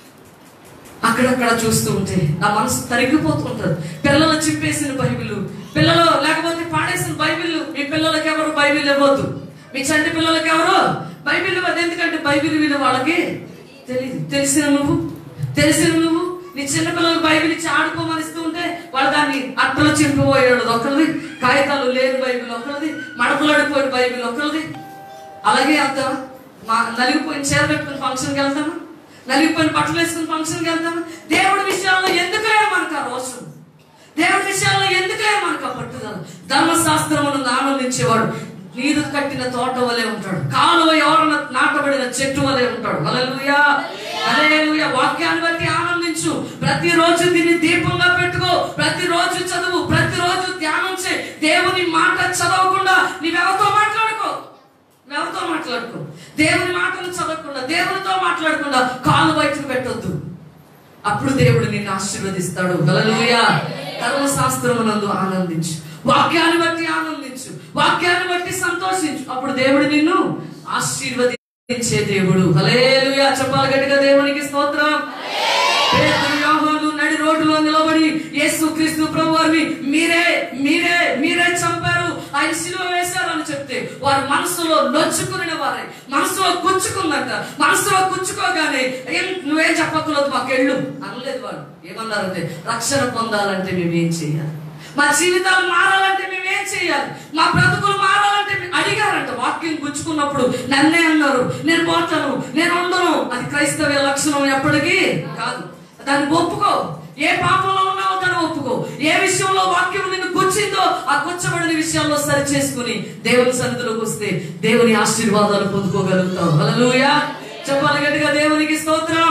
అక్కడక్కడ చూస్తూ ఉంటే నా మనసు తరిగిపోతుంటారు పిల్లలు చింపేసిన బైబిల్ పిల్లలు లేకపోతే పాడేసిన బైబిల్ మీ పిల్లలకి ఎవరు బైబిల్ ఇవ్వద్దు మీ చంటి పిల్లలకి ఎవరు బైబిల్ ఇవ్వద్దు ఎందుకంటే బైబిల్ విలువ వాళ్ళకి తెలియదు తెలిసిన నువ్వు తెలిసిన నువ్వు నీ చిన్న పిల్లలకు బైబిల్ ఇచ్చి ఆడుకోమనిస్తూ ఉంటే వాళ్ళు దాన్ని అట్టలు చింపిపోయాడు ఒకరిది కాగితాలు లేని బైబిల్ ఒకరిది మడతలాడిపోయిన బైబిల్ ఒకరిది అలాగే అంత మా నలిగిపోయిన చీర కట్టుకుని ఫంక్షన్కి వెళ్తాను నలిగిపోయిన బట్టలు వేసుకుని ఫంక్షన్కి వెళ్తాను దేవుడి విషయాల్లో ఎందుకులే మనకు ఆ రోషం దేవుడి విషయాల్లో ఎందుకులే మనకు ఆ పట్టుదల ధర్మశాస్త్రమును ఆనందించేవాడు నీరు కట్టిన తోట వలె ఉంటాడు కాలువ ఎవరన్నా నాటబడిన చెట్టు వలె ఉంటాడు హల్లెలూయా హల్లెలూయా వాక్యాన్ని బట్టి ఆనందించు ప్రతిరోజు దీన్ని దీపంగా పెట్టుకో ప్రతిరోజు చదువు ప్రతిరోజు ధ్యానం చేయి దేవుని మాట చదవకుండా నీవెవరితో మాట్లాడుకో ఎవరితో మాట్లాడుకో దేవుని మాటలు చదవకుండా దేవునితో మాట్లాడకుండా కాలు బయటకు పెట్టొద్దు అప్పుడు దేవుడు నిన్ను ఆశీర్వదిస్తాడు హల్లెలూయా ధర్మశాస్త్రమునందు ఆనందించు వాక్యాన్ని బట్టి ఆనందించు వాక్యాన్ని బట్టి సంతోషించు అప్పుడు దేవుడు నిన్ను ఆశీర్వదించే దేవుడు హల్లెలూయా చెప్పాలి గట్టిగా దేవునికి స్తోత్రం పేతురు, యోహాను నడి రోడ్డులో నిలబడి యేసు క్రీస్తు ప్రభు వారిని మీరే మీరే మీరే చంపారు ఆయన శిలువ వేశారు అని చెప్తే వారు మనసులో నొచ్చుకునే వారే మనసులో గుచ్చుకుందంట మనసులో గుచ్చుకోగానే ఏం నువ్వేం చెప్పకూడదు మాకెళ్ళు అనలేదు వాడు ఏమన్నారంటే రక్షణ పొందాలంటే మేము ఏం చేయాలి మా జీవితాలు మారాలంటే మేము ఏం చేయాలి మా బ్రతుకులు మారాలంటే మేము అడిగారంట వాక్యం గుచ్చుకున్నప్పుడు నన్నే అన్నారు నేను పోతాను నేను ఉండను అది క్రైస్తవ లక్షణం ఎప్పటికీ కాదు దాన్ని ఒప్పుకో ఏ పాపంలో ఉన్నావో దాన్ని ఒప్పుకో ఏ విషయంలో వాక్యం నిన్ను గుచ్చిందో ఆ గుచ్చబడిన విషయాల్లో సరి చేసుకుని దేవుని సన్నిధిలోకి వస్తే దేవుని ఆశీర్వాదాలు పొందుకోగలుగుతావు హల్లెలూయా చెప్పాలి గట్టిగా దేవునికి స్తోత్రం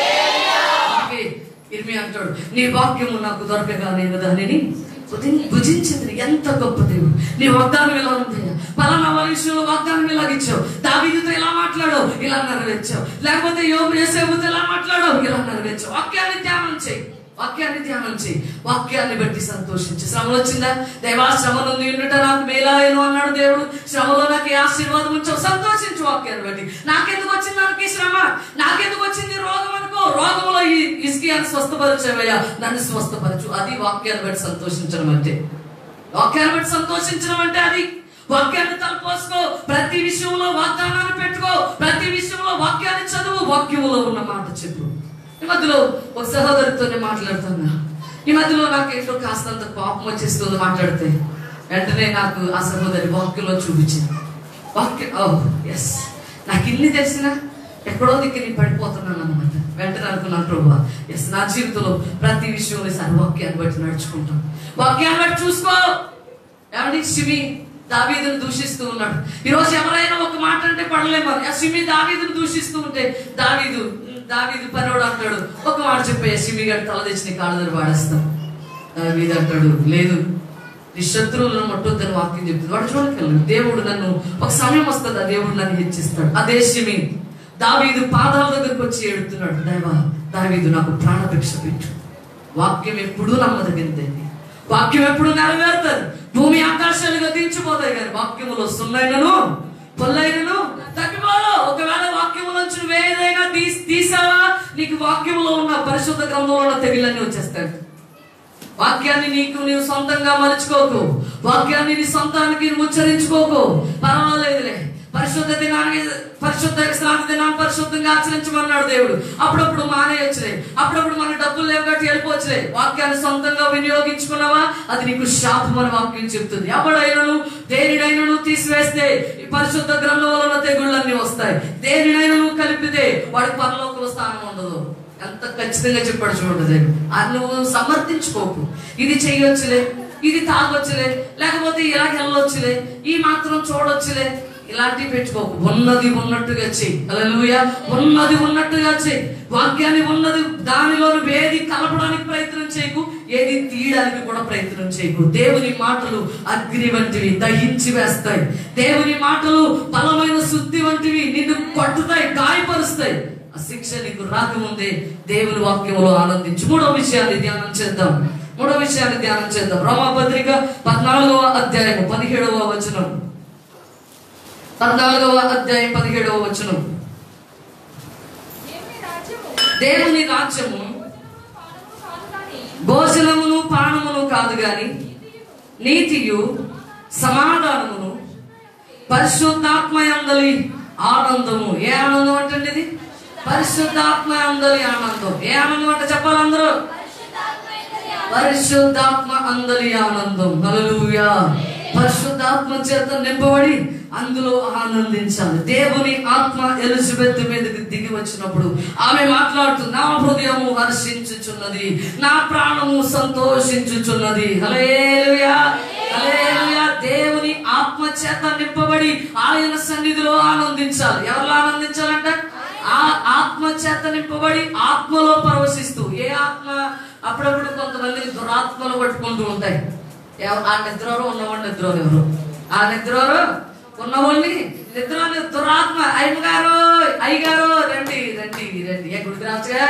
అందుకే ఇర్మి అంటాడు నీ వాక్యము నాకు దొరకగా నేను దానిని భుజించింది ఎంత గొప్ప దేవుడు నీ వాగ్దానం ఎలా ఉందయ్యా పలానా వాళ్ళ విషయంలో వాగ్దానం ఇలాగ ఇచ్చావు దావీదుతో ఇలా మాట్లాడావు ఇలా నెరవేర్చావు లేకపోతే యోగు యేసేపుతో ఇలా మాట్లాడావు ఇలా నెరవేర్చావు వాక్యాన్ని ధ్యానం చేయి వాక్యాన్ని ధ్యానం చేయి వాక్యాన్ని బట్టి సంతోషించి శ్రమ వచ్చిందా దేవా శ్రమ నుండి ఉండుట నాకు మేలాయను అన్నాడు దేవుడు శ్రమలో నాకు ఈ ఆశీర్వాదం ఉంచావు సంతోషించు వాక్యాన్ని బట్టి నాకెందుకు వచ్చింది నాకు ఈ శ్రమ నాకెందుకు వచ్చింది రోగం అనుకో రోగంలో ఈ ఇసుకియాన్ని స్వస్థపరచవయ్యా నన్ను స్వస్థపరచు అది వాక్యాన్ని బట్టి సంతోషించడం అంటే వాక్యాన్ని బట్టి సంతోషించడం అంటే అది వాక్యాన్ని తలపోసుకో ప్రతి విషయంలో వాగ్దానాన్ని పెట్టుకో ప్రతి విషయంలో వాక్యాన్ని చదువు వాక్యములో ఉన్న మాట చెప్పు ఈ మధ్యలో ఒక సహోదరితోనే మాట్లాడుతున్నా ఈ మధ్యలో నాకు ఏంటో కాస్తంత కోపం వచ్చేస్తుంది మాట్లాడితే వెంటనే నాకు ఆ సహోదరి వాక్యంలో చూపించింది వాక్యం ఓ ఎస్ నాకు ఇన్ని తెలిసినా ఎక్కడో దిక్కు నేను పడిపోతున్నాను అనమాట వెంటనే అనుకున్నాను ప్రభు ఎస్ నా జీవితంలో ప్రతి విషయంలో సార్ వాక్యాన్ని బట్టి నడుచుకుంటాను వాక్యాన్ని బట్టి చూసుకో ఏమండి సిమి దావీదును దూషిస్తూ ఉన్నాడు ఈ రోజు ఎవరైనా ఒక మాట అంటే పడలేమో ఆ సిమి దావీదును దూషిస్తూ ఉంటే దావీదు "ఉమ్, దావీదు పనివాడు అంటాడు ఒక మాట చెప్పే సిమి గారు తల తెచ్చి నీ కాళ్ళ వాడేస్తాం దావీదు అంటాడు లేదు నీ శత్రువులను ముట్టొద్దని వాక్యం చెప్తుంది వాడు చూడగలడు దేవుడు నన్ను ఒక సమయం వస్తుంది ఆ దేవుడు నన్ను హెచ్చిస్తాడు అదే సిమి దావీదు పాదాల దగ్గరకు వచ్చి ఏడుతున్నాడు దైవా దావీదు నాకు ప్రాణభిక్ష పెట్టు వాక్యం ఎప్పుడూ నమ్మదగినదండి వాక్యం ఎప్పుడు నెరవేరుతుంది భూమి ఆకాశాలు గతించిపోతాయి కానీ వాక్యములో సున్నైనను పొల్లైనను తగ్గిపోదు ఒకవేళ వాక్యములోంచి నువ్వు ఏదైనా తీసి తీసావా నీకు వాక్యములో ఉన్న పరిశుద్ధ గ్రంథంలో ఉన్న తెగులన్నీ వచ్చేస్తాయి వాక్యాన్ని నీకు నీవు సొంతంగా మలుచుకోకు వాక్యాన్ని నీ సొంతానికి నువ్వు ఉచ్చరించుకోకు పర్వాలేదులే పరిశుద్ధ దినాన్ని పరిశుద్ధ స్నాన దినాన్ని పరిశుద్ధంగా ఆచరించమన్నాడు దేవుడు అప్పుడప్పుడు మానేయొచ్చులే అప్పుడప్పుడు మన డబ్బులు లేవు కాబట్టి వెళ్ళిపోవచ్చులే వాక్యాన్ని సొంతంగా వినియోగించుకున్నావా అది నీకు శాపం అని వాక్యం చెప్తుంది ఎవడైనను దేనినైనను తీసివేస్తే ఈ పరిశుద్ధ గ్రంథంలో ఉన్న తెగుళ్ళన్నీ వస్తాయి దేనినైనను కలిపితే వాడికి పరలోకంలో స్థానం ఉండదు ఎంత ఖచ్చితంగా చెప్పాడు చూడండి దేవుడు. అది నువ్వు సమర్థించుకోకు ఇది చెయ్యొచ్చులే ఇది తాగొచ్చులే లేకపోతే ఇలా వెళ్ళొచ్చులే ఈ మాత్రం చూడొచ్చులే ఇలాంటివి పెట్టుకోకు ఉన్నది ఉన్నట్టుగా చెయ్యి హల్లెలూయా ఉన్నది ఉన్నట్టుగా చెయ్యి వాక్యాన్ని ఉన్నది దానిలో నువ్వు ఏది కలపడానికి ప్రయత్నం చేయకు ఏది తీయడానికి కూడా ప్రయత్నం చేయకు దేవుని మాటలు అగ్ని వంటివి దహించి వేస్తాయి దేవుని మాటలు బలమైన శుద్ధి వంటివి నిన్ను కొట్టుతాయి గాయపరుస్తాయి ఆ శిక్ష నీకు రాకముందే దేవుని వాక్యంలో ఆనందించు మూడో విషయాన్ని ధ్యానం చేద్దాం మూడో విషయాన్ని ధ్యానం చేద్దాం రోమాపత్రిక పద్నాలుగవ అధ్యాయం పదిహేడవ వచనం పద్నాలుగవ అధ్యాయం పదిహేడవ వచనం దేవుని రాజ్యము దేవుని రాజ్యము భోజనమును పానమును భోజనమును కాదు గాని పానమును కాదు గాని నీతియు సమాధానమును పరిశుద్ధాత్మ అందలి ఆనందము ఏ ఆనందం అంటే ఇది పరిశుద్ధాత్మ అందలి ఆనందం ఏ ఆనందం అంటే చెప్పాలి అందరూ పరిశుద్ధాత్మ అందలి ఆనందం హల్లెలూయా పరిశుద్ధాత్మ చేత నింపబడి అందులో ఆనందించాలి దేవుని ఆత్మ ఎలిజబెత్ మీదకి దిగి వచ్చినప్పుడు ఆమె మాట్లాడుతుంది నా హృదయము హర్షించుచున్నది నా ప్రాణము సంతోషించుచున్నది హల్లెలూయా హల్లెలూయా దేవుని ఆత్మ చేత నింపబడి ఆయన సన్నిధిలో ఆనందించాలి ఎవరిలో ఆనందించాలంట ఆ ఆత్మ చేత నింపబడి ఆత్మలో పరవశిస్తూ ఏ ఆత్మ అప్పుడప్పుడు కొంతమందిని దురాత్మలు పట్టుకుంటూ ఉంటాయి ఎవ- ఆ నిద్రలో ఉన్నవాడు నిద్రలో ఎవరు ఆ నిద్రలో ఉన్నవాళ్ళని నిద్రలో దురాత్మ అయ్యగారు అయ్యగారు రండి రండి రండి ఏ గుడికి రావచ్చుగా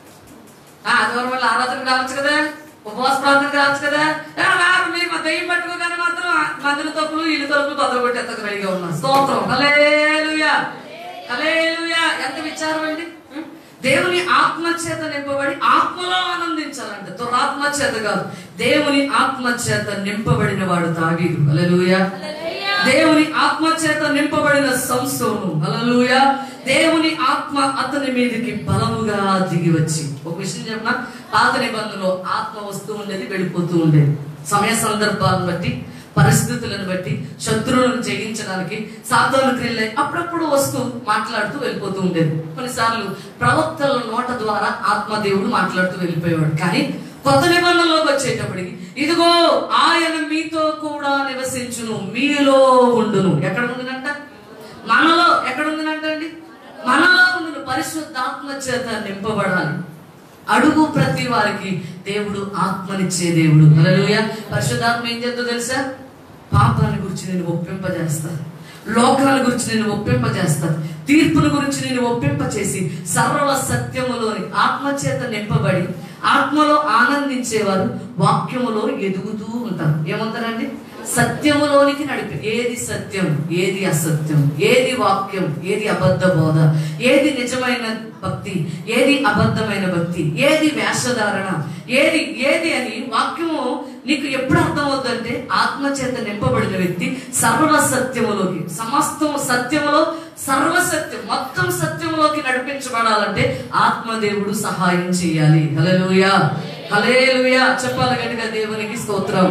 ఆ ఆదివారం వల్ల ఆరాధన రావచ్చు కదా ఉపవాస ప్రార్థన రావచ్చు కదా ఏ, రారు మీరు మా దయ్యం పట్టుకోగానే మాత్రం మందిర తప్పులు ఇల్లు తలుపులు బదులు కొట్టేందుకు రెడీగా ఉన్నాం స్తోత్రం హల్లెలూయా హల్లెలూయా ఎంత విచారం అండి ఉం? దేవుని ఆత్మ చేత నింపబడి ఆత్మలో ఆనందించాలంట దురాత్మ చేత కాదు దేవుని ఆత్మ చేత నింపబడిన వాడు తాగీదు హల్లెలూయా దేవుని ఆత్మ చేత నింపబడిన సంస్థను హల్లెలూయ దేవుని ఆత్మ అతని మీదకి బలముగా దిగి వచ్చి ఒక విషయం చెప్పిన పాత నిబంధనలో ఆత్మ వస్తూ ఉండేది వెళ్ళిపోతూ ఉండేది సమయ సందర్భాలను బట్టి పరిస్థితులను బట్టి శత్రువులను జయించడానికి సాధారణ క్రియలు అప్పుడప్పుడు వస్తూ మాట్లాడుతూ వెళ్ళిపోతూ ఉండేది కొన్నిసార్లు ప్రవక్తల నోట ద్వారా ఆత్మదేవుడు మాట్లాడుతూ వెళ్ళిపోయేవాడు కానీ కొత్త నిబంధనలోకి వచ్చేటప్పటికి ఇదిగో ఆయన మీతో కూడా నివసించును మీలో ఉండును ఎక్కడ ఉండునంట మనలో ఎక్కడ ఉండునంట అండి మనలో ఉండును పరిశుద్ధాత్మ చేత నింపబడాలి అడుగు ప్రతి వారికి దేవుడు ఆత్మనిచ్చే దేవుడు హల్లెలూయా పరిశుద్ధాత్మ ఏం చేద్దో తెలుసా పాపాన్ని గురించి గురించి నేను ఒప్పింపజేస్తాను లోకాల గురించి నేను ఒప్పింపజేస్తాను తీర్పుల గురించి నేను ఒప్పింపచేసి సర్వ సత్యములోని ఆత్మచేత నింపబడి ఆత్మలో ఆనందించేవారు వాక్యములో ఎదుగుతూ ఉంటారు ఏమంటారండి సత్యములోనికి నడిపి ఏది సత్యం ఏది అసత్యం ఏది వాక్యం ఏది అబద్ధ బోధ ఏది నిజమైన భక్తి ఏది అబద్ధమైన భక్తి ఏది వేషధారణ ఏది ఏది అని వాక్యము నీకు ఎప్పుడు అర్థమవుతుందంటే ఆత్మచేత నింపబడిన వ్యక్తి సర్వ సత్యములోకి సమస్తం సత్యములో సర్వ సత్యం మొత్తం సత్యములోకి నడిపించబడాలంటే ఆత్మదేవుడు సహాయం చేయాలి హల్లెలూయా హల్లెలూయా చెప్పాలి గట్టిగా దేవునికి స్తోత్రం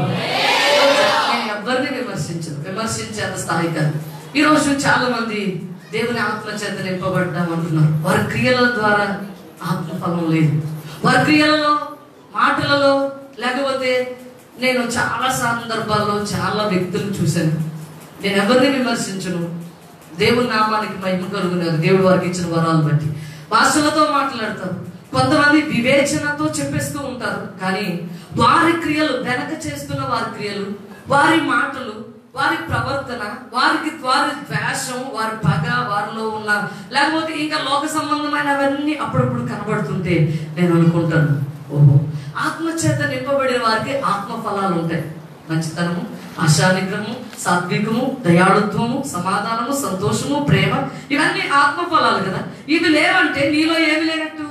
నేను ఎవరిని విమర్శించను విమర్శించేంత స్థాయి కాదు ఈ రోజు చాలా మంది దేవుని ఆత్మ చేత నింపబడ్డాం అంటున్నారు వారి క్రియల ద్వారా ఆత్మ ఫలం లేదు వారి క్రియలలో మాటలలో లేకపోతే నేను చాలా సందర్భాల్లో చాలా వ్యక్తులను చూశాను నేను ఎవరిని విమర్శించను దేవుని నామానికి మహిమ కలుగునారు దేవుడు వారికి ఇచ్చిన వరాలు బట్టి భాషలతో మాట్లాడతారు కొంతమంది వివేచనతో చెప్పేస్తూ ఉంటారు కానీ వారి క్రియలు వెనక చేస్తున్న వారి క్రియలు వారి మాటలు వారి ప్రవర్తన వారికి వారి ద్వేషం వారి పగ వారిలో ఉన్న లేకపోతే ఇంకా లోక సంబంధమైనవన్నీ అప్పుడప్పుడు కనబడుతుంటే నేను అనుకుంటాను ఓహో ఆత్మచేత నింపబడిన వారికి ఆత్మ ఫలాలు ఉంటాయి మంచితనము ఆశానిగ్రహము సాత్వికము దయాళుత్వము సమాధానము సంతోషము ప్రేమ ఇవన్నీ ఆత్మ ఫలాలు కదా ఇవి లేవంటే నీలో ఏమి లేనట్టు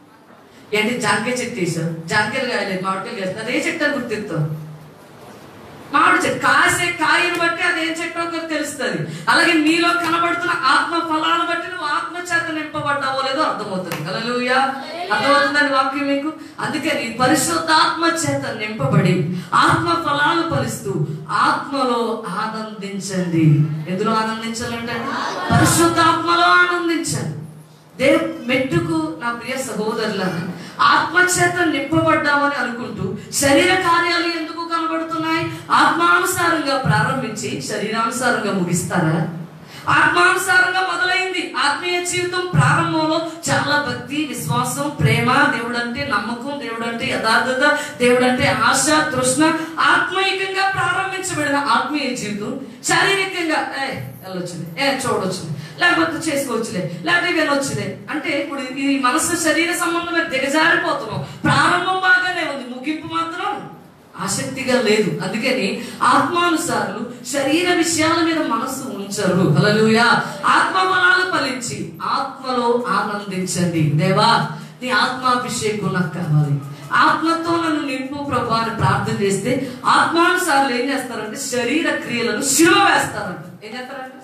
ఏంటి జాంకాయ చెట్టు వేసావు జాంకాయలు కాయలేదు మామిడికాయలు కాయలేదు అదే చెట్టు అని గుర్తిస్తావు మామిడి చెట్టు కాసే కాయను బట్టి అది ఏం చెట్టో ఒకటి తెలుస్తుంది అలాగే నీలో కనబడుతున్న ఆత్మ ఫలాలను బట్టి నువ్వు ఆత్మ చేత నింపబడ్డావో లేదో అర్థమవుతుంది హల్లెలూయా అర్థమవుతుందని వాక్యం మీకు అందుకని పరిశుద్ధాత్మ చేత నింపబడి ఆత్మ ఫలాలు ఫలిస్తూ ఆత్మలో ఆనందించండి ఎందులో ఆనందించాలంటే పరిశుద్ధాత్మలో ఆనందించండి దేవ్ మెట్టుకు నా ప్రియ సహోదరుల ఆత్మచేత నింపబడ్డామని అనుకుంటూ శరీర కార్యాలు ఎందుకు కనబడుతున్నాయి ఆత్మానుసారంగా ప్రారంభించి శరీరానుసారంగా ముగిస్తారా ఆత్మానుసారంగా మొదలైంది ఆత్మీయ జీవితం ప్రారంభంలో చాలా భక్తి విశ్వాసం ప్రేమ దేవుడు అంటే నమ్మకం దేవుడు అంటే యథార్థత దేవుడు అంటే ఆశ తృష్ణ ఆత్మీయంగా ప్రారంభించబడిన ఆత్మీయ జీవితం శారీరకంగా ఏ వెళ్ళొచ్చులే ఏ చూడొచ్చులే లేకపోతే చేసుకోవచ్చులే లేకపోతే వెళ్ళొచ్చులే అంటే ఇప్పుడు ఈ మనసు శరీర సంబంధమే దిగజారిపోతున్నాం ప్రారంభం బాగానే ఉంది ముగింపు మాత్రం ఆసక్తిగా లేదు అందుకని ఆత్మానుసారులు శరీర విషయాల మీద మనస్సు ఉంచరు హల్లెలూయా ఆత్మ బలాలు ఫలించి ఆత్మలో ఆనందించండి దేవా నీ ఆత్మాభిషేకం నాకు కావాలి ఆత్మతో నన్ను నింపు ప్రభు అని ప్రార్థన చేస్తే ఆత్మానుసారులు ఏం చేస్తారంటే శరీర క్రియలను శిలువ వేస్తారంట ఏం చేస్తారంట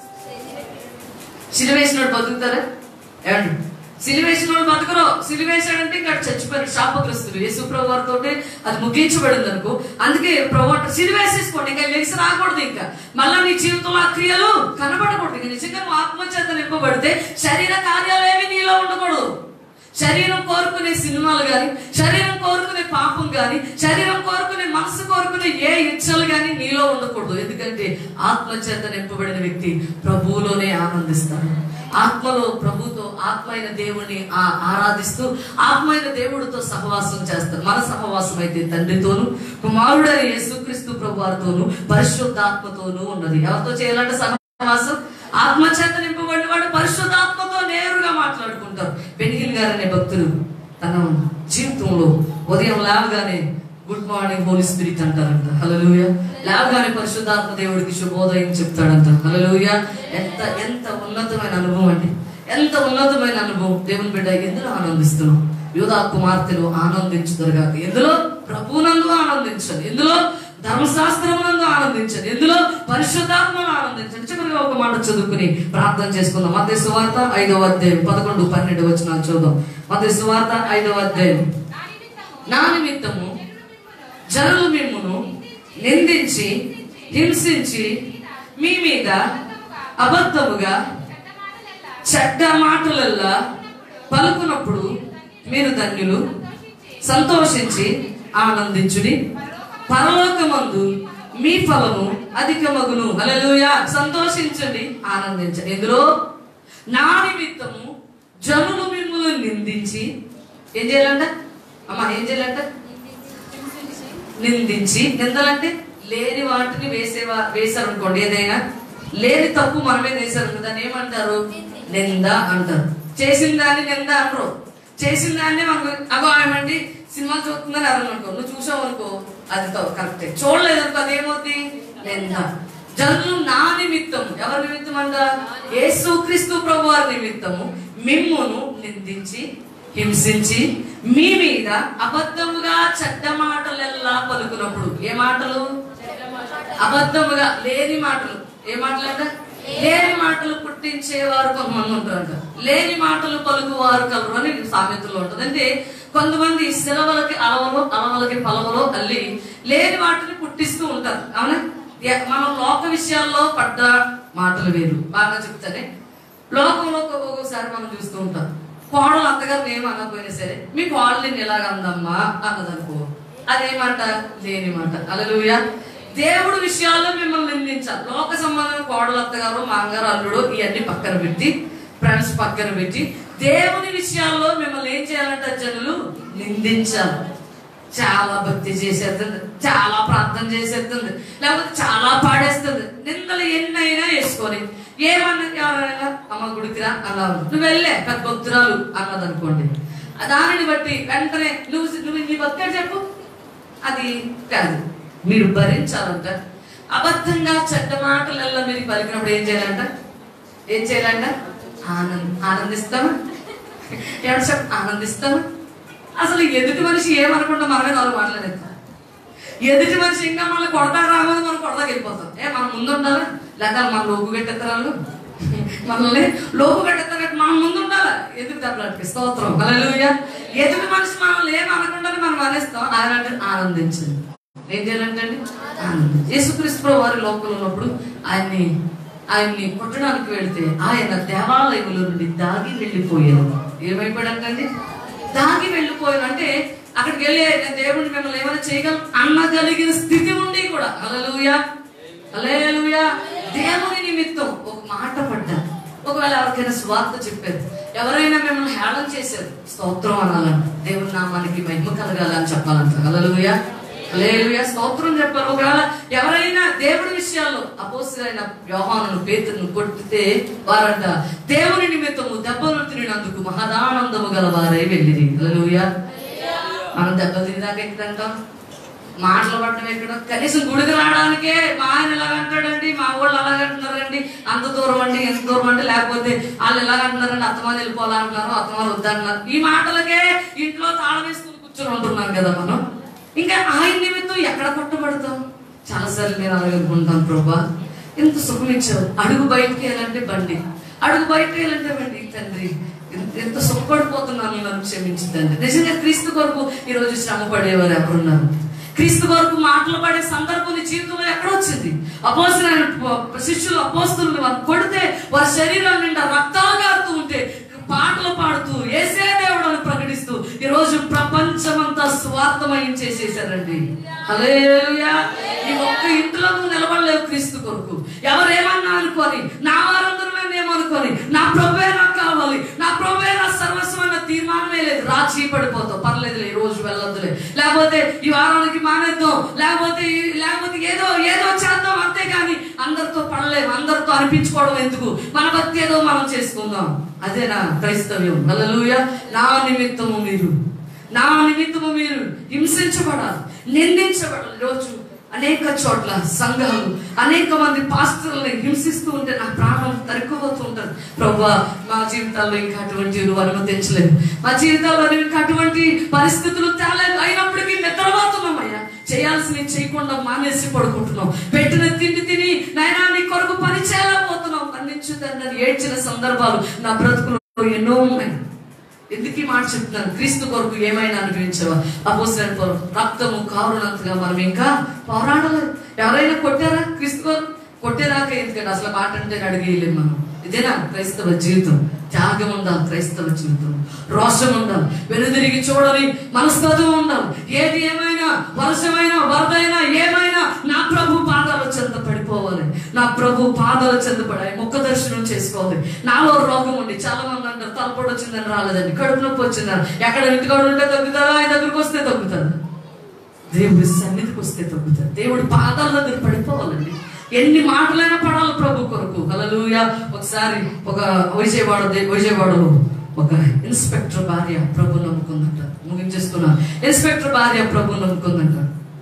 సిలివేసినోడు బతుకుతారా ఏమండి సిలివేసినోడు బతుకురో సిలివేశాడంటే ఇంకా చచ్చిపోయారు శాపగ్రస్తులు యేసు ప్రభు వారితో అది ముగించబడింది అనుకో అందుకే ప్రభు అంటారు, సిలివేసేసుకోండి ఇంకా లెగిసి రాకూడదు ఇంకా మళ్ళా నీ జీవితంలో ఆ క్రియలు కనబడకూడదు ఇంకా నిజంగా నువ్వు ఆత్మచేత నింపబడితే శరీర కార్యాలు ఏవి నీలో ఉండకూడదు శరీరం కోరుకునే సినిమాలు కానీ శరీరం కోరుకునే పాపం కానీ శరీరం కోరుకునే మనసు కోరుకునే ఏ ఇచ్చలు కానీ నీలో ఉండకూడదు ఎందుకంటే ఆత్మ చేత నింపబడిన వ్యక్తి ప్రభువులోనే ఆనందిస్తాడు ఆత్మలో ప్రభుతో ఆత్మ అయిన దేవుణ్ణి ఆ- ఆరాధిస్తూ ఆత్మ అయిన దేవుడితో సహవాసం చేస్తాడు మన సహవాసం అయితే తండ్రితోను కుమారుడైన యేసుక్రీస్తు ప్రభు వారితోను పరిశుద్ధాత్మతోనూ ఉన్నది ఎవరితో చేయాలంటే సహవాసం ఆత్మ చేత నింపబడిన వాడు పరిశుద్ధాత్మతో నేరుగా మాట్లాడుకుంటారు పెనిగిల్ గారు అనే భక్తులు తన జీవితంలో ఉదయం లేవగానే గుడ్ మార్నింగ్ హోలీ స్పిరిట్ అంటారంట హల్లెలూయా లేవగానే పరిశుద్ధాత్మ దేవుడికి శుభోదయం చెప్తాడంట హల్లెలూయా ఎంత ఎంత ఉన్నతమైన అనుభవం అండి ఎంత ఉన్నతమైన అనుభవం దేవుని బిడ్డ ఎందులో ఆనందిస్తున్నాం యూదా కుమార్తెలు ఆనందించుదరుగాక ఎందులో ప్రభునందు ఆనందించండి ఎందులో ధర్మశాస్త్రమునందు ఆనందించండి ఎందులో పరిశుద్ధాత్మను ఆనందించండి చివరిగా ఒక మాట చదువుకుని ప్రార్థన చేసుకుందాం మత సువార్త ఐదవ అధ్యాయం పదకొండు పన్నెండు వచ్చిన చూద్దాం మత సువార్త ఐదవ అధ్యాయం నా నిమిత్తము జనులు మిమ్మును నిందించి హింసించి మీ మీద అబద్ధముగా చెడ్డ మాటలల్లా పలుకునప్పుడు మీరు ధన్యులు సంతోషించి ఆనందించుడి పరలోకమందు మీ ఫలము అధికమగును హల్లెలూయా సంతోషించండి ఆనందించండి ఇందులో నా నిమిత్తము జనులు మిమ్మల్ని నిందించి ఏం చేయాలంట అమ్మా ఏం చేయాలంట నిందించి నిందలంటే లేని వాటిని వేసేవా వేశారు అనుకోండి ఏదైనా లేని తప్పు మనమే వేశారు దాన్ని ఏమంటారు నింద అంటారు చేసిన దాన్ని నింద అంటారు చేసిన దాన్ని మనకు అగో ఏమండి సినిమా చూస్తుందని అర్థం అనుకో నువ్వు చూసావు అనుకో అది కరెక్టే చూడలేదు అనుకో అదేమవుతుంది నింద జనులు నా నిమిత్తం ఎవరి నిమిత్తం అంట యేసు క్రీస్తు ప్రభు వారి నిమిత్తము మిమ్మును నిందించి హింసించి మీ మీద అబద్ధముగా చెడ్డ మాటలెల్లా పలుకున్నప్పుడు ఏ మాటలు అబద్ధముగా లేని మాటలు ఏ మాటలంట లేని మాటలు పుట్టించేవారు కొంతమంది ఉంటారంట లేని మాటలు పలుకువారు కలరు అని సామెతలో ఉంటుంది అంటే కొంతమంది శిలవలకి అలవలో అలవలకి పలవలో అల్లి లేని వాటిని పుట్టిస్తూ ఉంటారు అవునా ఎ- మనం లోక విషయాల్లో పడ్డ మాటలు వేరు బాగా చెప్తానే లోకంలో ఒక్కొక్క- ఒక్కొక్కసారి మనం చూస్తూ ఉంటాం కోడలు అత్తగారు ఏం అనకపోయినా సరే మీ కోడలు నేను ఎలాగ అందమ్మా అన్నదనుకో అదేమాట లేని మాట అలలుయ దేవుడు విషయాల్లో మిమ్మల్ని నిందించాలి లోక సంబంధం కోడలు అత్తగారు మాంగారు అల్లుడు ఇవన్నీ పక్కన పెట్టి ఫ్రెండ్స్ పక్కన పెట్టి దేవుని విషయాల్లో మిమ్మల్ని ఏం చేయాలంట జనులు నిందించాలి చాలా భక్తి చేసేస్తుంది చాలా ప్రార్థన చేసేస్తుంది లేకపోతే చాలా పాడేస్తుంది నిందలు ఎన్నైనా వేసుకొని ఏమన్నా ఎవరైనా అమ్మ గుడికిరా అన్నారు నువ్వు వెళ్ళే పెద్ద భక్తురాలు అన్నది అనుకోండి దానిని బట్టి వెంటనే నువ్వు నువ్వు నీ భక్తి చెప్పు అది కాదు మీరు భరించాలంట అబద్ధంగా చెడ్డ మాటలల్లా మీరు పలికినప్పుడు ఏం చేయాలంట ఏం చేయాలంట ఆనంద ఆనందిస్తామా ఎవరు చెప్ ఆనందిస్తామా అసలు ఎదుటి మనిషి ఏమనుకుంటా మనమే నాలుగు మాట్లాడేది ఎదుటి మనిషి ఇంకా మనల్ని కొడతా రామని మనం కొడతాకి వెళ్ళిపోతాం ఏ మనం ముందు ఉండాలా లేదా మన లోపు గట్టెత్తరాలు మనల్ని లోపు గట్టెత్తనట్టు మనం ముందు ఉండాలా ఎదుటి దెబ్బలాంటి స్తోత్రం హల్లెలూయా ఎదుటి మనిషి మనల్ని ఏం అనకుండానే మనం అనేస్తాం ఆయన అంటే ఆనందించండి ఏం చేయాలంటే అండి ఆనందం యేసుక్రీస్తు ప్రభు వారి లోకంలో ఉన్నప్పుడు ఆయన్ని ఆయన్ని కొట్టడానికి వెళితే ఆయన దేవాలయముల నుండి దాగి వెళ్ళిపోయారు ఏమైపోయాడంటండి దాగి వెళ్ళిపోయాను అంటే అక్కడికి వెళ్ళి "నేను దేవుడిని మిమ్మల్ని ఏమైనా చేయగలం అనగలిగిన స్థితి ఉండి కూడా అలలుయా అలేలుయా దేవుని నిమిత్తం ఒక మాట పడ్డా ఒకవేళ ఎవరికైనా స్వార్థ చెప్పారు ఎవరైనా మిమ్మల్ని హేళన చేశారు స్తోత్రం అనాలంట దేవుని నామానికి మహిమ కలగాలని చెప్పాలంట అలలుయా అలేలుయా స్తోత్రం చెప్పారు ఒకవేళ ఎవరైనా దేవుడి విషయాల్లో అపోస్తులైన యోహానును పేతును కొట్టితే వారంట దేవుని నిమిత్తము దెబ్బలు తిరిగినందుకు మహదానందము గల వారై వెళ్ళిరి అలలుయా మనం దెబ్బలు తిరిగినాక ఎక్కడంటాం మాటలు పడడం ఎక్కడ కనీసం గుడికి రావడానికే మా ఆయన ఎలాగంటాడండి మా వాళ్ళు అలాగంటున్నారండి అంత దూరం అండి ఎంత దూరం అండి లేకపోతే వాళ్ళు ఎలాగంటున్నారండి అత్తమాలు వెళ్ళిపోవాలంటున్నారు అత్తమాలు వద్దంటున్నారు ఈ మాటలకే ఇంట్లో తాళం వేసుకుని కూర్చొని ఉంటున్నాం కదా మనం ఇంకా ఆయన నిమిత్తం ఎక్కడ కొట్టబడతాం చాలాసార్లు నేను అలాగే అనుకుంటాను ప్రభా ఎంత సుఖం ఇచ్చావు అడుగు బయటకు వెళ్ళాలంటే బండి అడుగు బయటకు వెళ్ళాలంటే బండి తండ్రి ఎంత- ఎంత సుఖపడిపోతున్నాను నన్ను క్షమించిందండి నిజంగా క్రీస్తు కొరకు ఈ రోజు శ్రమ పడేవారు ఎవరున్నారు క్రీస్తు కొరకు మాటలు పడే సందర్భం నీ జీవితంలో ఎక్కడ వచ్చింది అపోసిన శిష్యులు అపోస్తులను వారు కొడితే వారి శరీరం నిండా రక్తాలు గారుతూ ఉంటే పాటలు పాడుతూ ఏసే దేవుడు అని ప్రకటిస్తూ ఈ రోజు ప్రపంచమంతా స్వార్థమయం చేసేసారండి హల్లెలూయా ఈ ఒక్క ఇంట్లో నువ్వు నిలబడలేవు క్రీస్తు కొరకు ఎవరేమన్నా అనుకొని నా వారందరూ ఏమనుకొని నా ప్రభువే నాకు కావాలి నా ప్రభువే నా సర్వస్వమైన తీర్మానమే లేదు రాజీ పడిపోతావు పర్లేదులే ఈ రోజు వెళ్ళొద్దులే లేకపోతే ఈ వారానికి మానేద్దాం లేకపోతే ఈ- లేకపోతే ఏదో ఏదో చేద్దాం అంతేగాని అందరితో పడలేము అందరితో అనిపించుకోవడం ఎందుకు మన భక్తి ఏదో మనం చేసుకుందాం అదేనా క్రైస్తవ్యం హల్లెలూయా నా నిమిత్తము మీరు నా నిమిత్తము మీరు హింసించబడాలి నిందించబడాలి రోజు అనేక చోట్ల సంఘాలు అనేక మంది పాస్టర్లని హింసిస్తూ ఉంటే నా ప్రాణం తరుక్కుపోతూ ఉంటారు ప్రభా మా జీవితాల్లో ఇంకా అటువంటి నువ్వు అనుమతించలేదు మా జీవితాల్లో ఇంకా అటువంటి పరిస్థితులు తేలేదు అయినప్పటికీ నిద్రపోతున్నామయ్యా చేయాల్సినవి చేయకుండా మానేసి పడుకుంటున్నాం పెట్టిన తిండి తిని నాయనా నీ కొరకు పని చేయలేకపోతున్నాం మన్నించు తండ్రి అని ఏడ్చిన సందర్భాలు నా బ్రతుకులో ఎన్నో ఉన్నాయి ఎందుకు ఈ మాట చెప్తున్నాను క్రీస్తు కొరకు ఏమైనా అనుభవించావా అపోసిన రక్తము కారునంతగా మనం ఇంకా పోరాడలేదు ఎవరైనా కొట్టారా క్రీస్తు కొరకు కొట్టేదాకా ఎందుకంటే అసలు మాట అంటే అడిగేయలేము మనం ఇదేనా క్రైస్తవ జీవితం త్యాగం ఉండాలి క్రైస్తవ జీవితం రోషం ఉండాలి వెనుదిరిగి చూడని మనస్తత్వం ఉండాలి ఏది ఏమైనా వర్షమైనా వరదైనా ఏమైనా నా ప్రభు పాదాల చెంత పడిపోవాలి నా ప్రభు పాదాల చెంత పడాలి ముఖ దర్శనం చేసుకోవాలి నాలో రోగం ఉండి చాలా మంది అంటారు తలపొడి వచ్చిందని రాలేదండి కడుపు నొప్పి వచ్చిందని ఎక్కడ ఇంటికాడు ఉంటే తగ్గుతారా ఆయన దగ్గరికి వస్తే తగ్గుతారు దేవుడి సన్నిధికి వస్తే తగ్గుతుంది దేవుడి పాదాల దగ్గర పడిపోవాలండి ఎన్ని మాటలైనా పడాలి ప్రభు కొరకు హల్లెలూయా ఒకసారి ఒక విజయవాడ దే- విజయవాడలో ఒక ఇన్స్పెక్టర్ భార్య ప్రభు నమ్ముకుందంట ముగించేస్తున్నా ఇన్స్పెక్టర్ భార్య ప్రభు నమ్ముకుందంట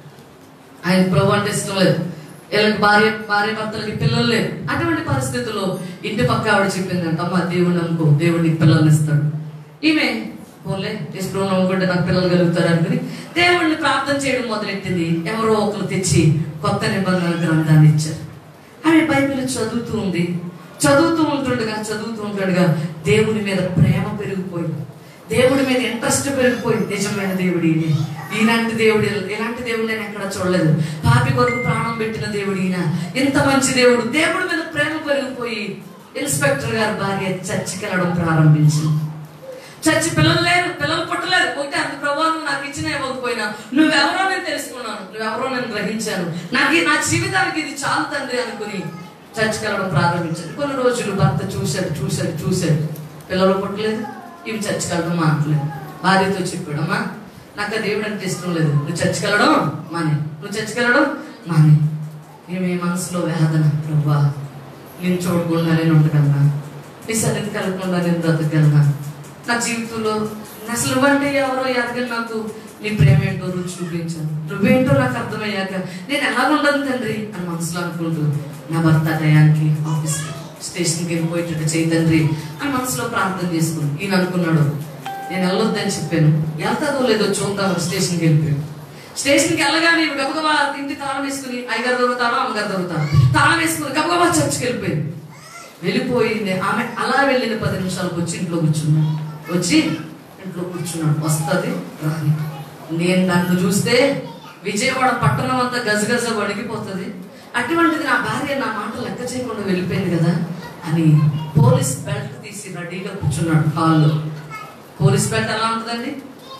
ఆయన ప్రభు అంటే ఇష్టం లేదు వీళ్ళకి భార్య భార్య భర్తలకి పిల్లలు లేరు అటువంటి పరిస్థితుల్లో ఇంటి పక్క ఆవిడ చెప్పిందంట అమ్మ దేవుడు నమ్ముకో దేవుడు నీకు పిల్లల్ని ఇస్తాడు ఈమె పోలే ఇష్టం నమ్ముకుంటే నాకు పిల్లలు కలుగుతారు అనుకుని దేవుడిని ప్రార్థన చేయడం మొదలెట్టింది ఎవరో ఒకరు తెచ్చి కొత్త నిబంధన గ్రంథాన్ని ఇచ్చారు ఆమె బైబిల్ చదువుతూ ఉంది చదువుతూ ఉంటుండగా చదువుతూ ఉంటుండగా దేవుని మీద ప్రేమ పెరిగిపోయింది దేవుడి మీద ఇంట్రెస్ట్ పెరిగిపోయింది నిజమైన దేవుడు ఈయన ఈనాంటి దేవుడు ఇలాంటి దేవుడు నేను ఎక్కడ చూడలేదు పాపి కొరకు ప్రాణం పెట్టిన దేవుడు ఈయన ఇంత మంచి దేవుడు దేవుడి మీద ప్రేమ పెరిగిపోయి ఇన్స్పెక్టర్ గారి భార్య చర్చికి వెళ్ళడం ప్రారంభించింది చర్చి పిల్లలు లేరు పిల్లలు పుట్టలేరు ఒకటి అంత ప్రభావం నాకు ఇచ్చిన ఇవ్వకపోయినా నువ్వెవరో నేను తెలుసుకున్నాను నువ్వెవరో నేను గ్రహించాను నాకు ఈ- నా జీవితానికి ఇది చాలు తండ్రి అనుకుని చర్చికి వెళ్ళడం ప్రారంభించాను కొన్ని రోజులు భర్త చూశాడు చూశాడు చూశాడు పిల్లలు పుట్టలేదు ఇవి చర్చికి వెళ్ళడం మానట్లేదు భార్యతో చెప్పాడు అమ్మా నాకు ఆ దేవుడు అంటే ఇష్టం లేదు నువ్వు చర్చికి వెళ్ళడం మానే నువ్వు చర్చికి వెళ్ళడం మానే ఏమే మనసులో వేదన ప్రభా నేను చూడకుండా నేను ఉండగలనా నీ సన్నిధి కలగకుండా నేను బ్రతకగలనా నా జీవితంలో అసలు నువ్వంటే ఎవరో ఎదగని నాకు నీ ప్రేమ ఏంటో నువ్వు చూపించాను నువ్వేంటో నాకు అర్థమయ్యాక నేను ఎలా ఉండను తండ్రి అని మనసులో అనుకుంటూ నా భర్త టయానికి ఆఫీస్ స్టేషన్కి వెళ్ళిపోయేటట్టు చేయి తండ్రి అని మనసులో ప్రార్థన చేసుకుని ఈయన అనుకున్నాడు నేను వెళ్ళొద్దని చెప్పాను వెళ్తాదో లేదో చూద్దాం స్టేషన్కి వెళ్ళిపోయాడు స్టేషన్కి వెళ్ళగానే ఈమె గబగబా ఇంటి తాళం వేసుకుని అయ్యగారు దొరుకుతానో అమ్మగారు దొరుకుతాను తాళం వేసుకుని గబగబా చర్చికి వెళ్ళిపోయింది వెళ్ళిపోయింది ఆమె అలా వెళ్ళిన పది నిమిషాలకు వచ్చి ఇంట్లో కూర్చున్నాడు వచ్చి ఇంట్లో కూర్చున్నాడు వస్తుంది రాని నేను నన్ను చూస్తే విజయవాడ పట్టణం అంతా గజగజ వణికిపోతుంది అటువంటిది నా భార్య నా మాట లెక్క చేయకుండా వెళ్ళిపోయింది కదా అని పోలీస్ బెల్ట్ తీసి రెడీగా కూర్చున్నాడు హాల్లో పోలీస్ బెల్ట్ ఎలా ఉంటుందండి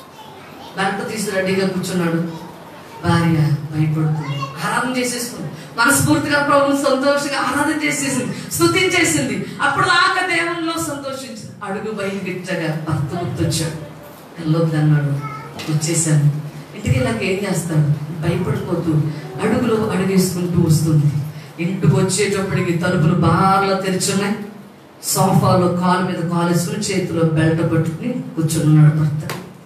బెల్ట్ తీసి రెడీగా కూర్చున్నాడు భార్య భయపడుతుంది ఆరాధన చేసేసుకుంది మనస్ఫూర్తిగా ప్రభుని సంతోషంగా ఆరాధన చేసేసింది స్థుతించేసింది అప్పుడు దాకా దేవునిలో సంతోషించింది అడుగు బయలుగిట్టగా భర్త గుర్తొచ్చాడు వెళ్ళొద్దు అన్నాడు వచ్చేసాను ఇంటికి వెళ్ళాక ఏం చేస్తాడు భయపడిపోతూ అడుగులో అడుగేసుకుంటూ వస్తుంది ఇంటికి వచ్చేటప్పటికి తలుపులు బాగా తెరిచున్నాయి సోఫాలో కాలు మీద కాలు వేసుకుని చేతిలో బెల్ట్ పట్టుకుని కూర్చుని ఉన్నాడు భర్త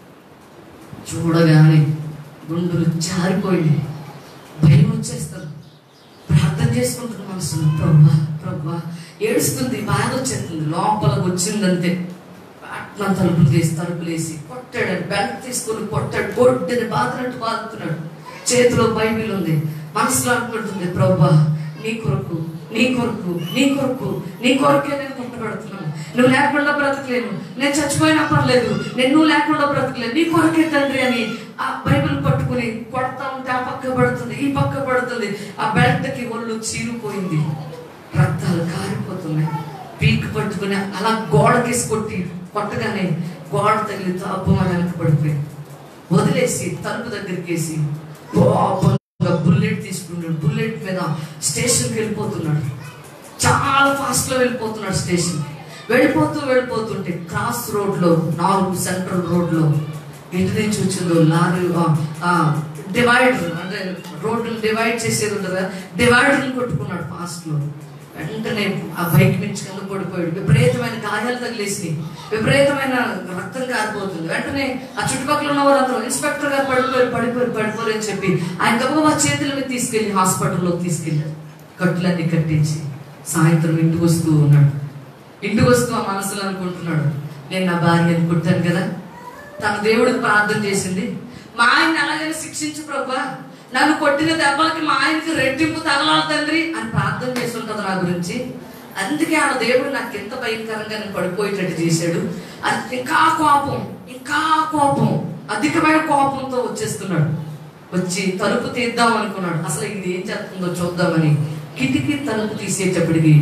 చూడగానే గుండెలు జారిపోయింది భయం వచ్చేస్తాను ప్రార్థన చేసుకుంటున్న మనసులో ప్రభా ప్రభా ఏడుస్తుంది బాధ వచ్చేస్తుంది లోపలికి వచ్చిందంతే అట్లా తలుపులు తీసి తలుపులు వేసి కొట్టాడు బెల్ట్ తీసుకొని కొట్టాడు కొట్టిని బాధనట్టు బాదుతున్నాడు చేతిలో బైబిల్ ఉంది మనసులో అనుకుంటుంది ప్రభా నీ కొరకు నీ కొరకు నీ కొరకు నీ కొరకే నేను కొట్టబడుతున్నాను నువ్వు లేకుండా బ్రతకలేను నేను చచ్చిపోయినా పర్లేదు నేను నువ్వు లేకుండా బ్రతకలేను నీ కొరకే తండ్రి అని ఆ బైబిల్ పట్టుకుని కొడతా ఉంటే ఆ పక్క పడుతుంది ఈ పక్క పడుతుంది ఆ బెల్ట్ కి ఒళ్ళు చీరిపోయింది రక్తాలు కారిపోతున్నాయి పీక్ పట్టుకుని అలా గోడకేసి కొట్టి కొట్టగానే గోడ తగిలి తాపు మన వెనక పడిపోయింది వదిలేసి తలుపు దగ్గరికి వేసి కోపంగా బుల్లెట్ తీసుకున్నాడు బుల్లెట్ మీద స్టేషన్కి వెళ్ళిపోతున్నాడు చాలా ఫాస్ట్ లో వెళ్ళిపోతున్నాడు స్టేషన్ వెళ్ళిపోతూ వెళ్ళిపోతుంటే క్రాస్ రోడ్ లో నాలుగు సెంట్రల్ రోడ్ లో ఇంటి నుంచి వచ్చిందో లారీ డివైడర్ అంటే రోడ్డు డివైడ్ చేసేది ఉంటుంది కదా డివైడర్ కొట్టుకున్నాడు ఫాస్ట్ లో వెంటనే ఆ బైక్ నుంచి కింద పడిపోయాడు విపరీతమైన గాయాలు తగిలేసినాయి విపరీతమైన రక్తం కారిపోతుంది వెంటనే ఆ చుట్టుపక్కల ఉన్న వాళ్ళందరూ ఇన్స్పెక్టర్ గారు పడిపోయారు పడిపోయారు పడిపోయారు అని చెప్పి ఆయన గబగబా చేతుల మీద తీసుకెళ్లి హాస్పిటల్లోకి తీసుకెళ్ళారు కట్టులన్నీ కట్టించి సాయంత్రం ఇంటికి వస్తూ ఉన్నాడు ఇంటికి వస్తూ ఆ మనసులో అనుకుంటున్నాడు నేను నా భార్యను కుట్టాను కదా తన దేవుడికి ప్రార్థన చేసింది మా ఆయన అలాగని శిక్షించు ప్రభా నన్ను కొట్టిన దెబ్బలకి మా ఆయనకి రెట్టింపు తగలాలి తండ్రి అని ప్రార్థన చేసి ఉంటుంది నా గురించి అందుకే ఆ దేవుడు నాకు ఎంత భయంకరంగా నేను పడిపోయేటట్టు చేశాడు అది ఇంకా కోపం ఇంకా కోపం అధికమైన కోపంతో వచ్చేస్తున్నాడు వచ్చి తలుపు తీద్దాం అనుకున్నాడు అసలు ఇది ఏం చేస్తుందో చూద్దామని కిటికీ తలుపు తీసేటప్పటికి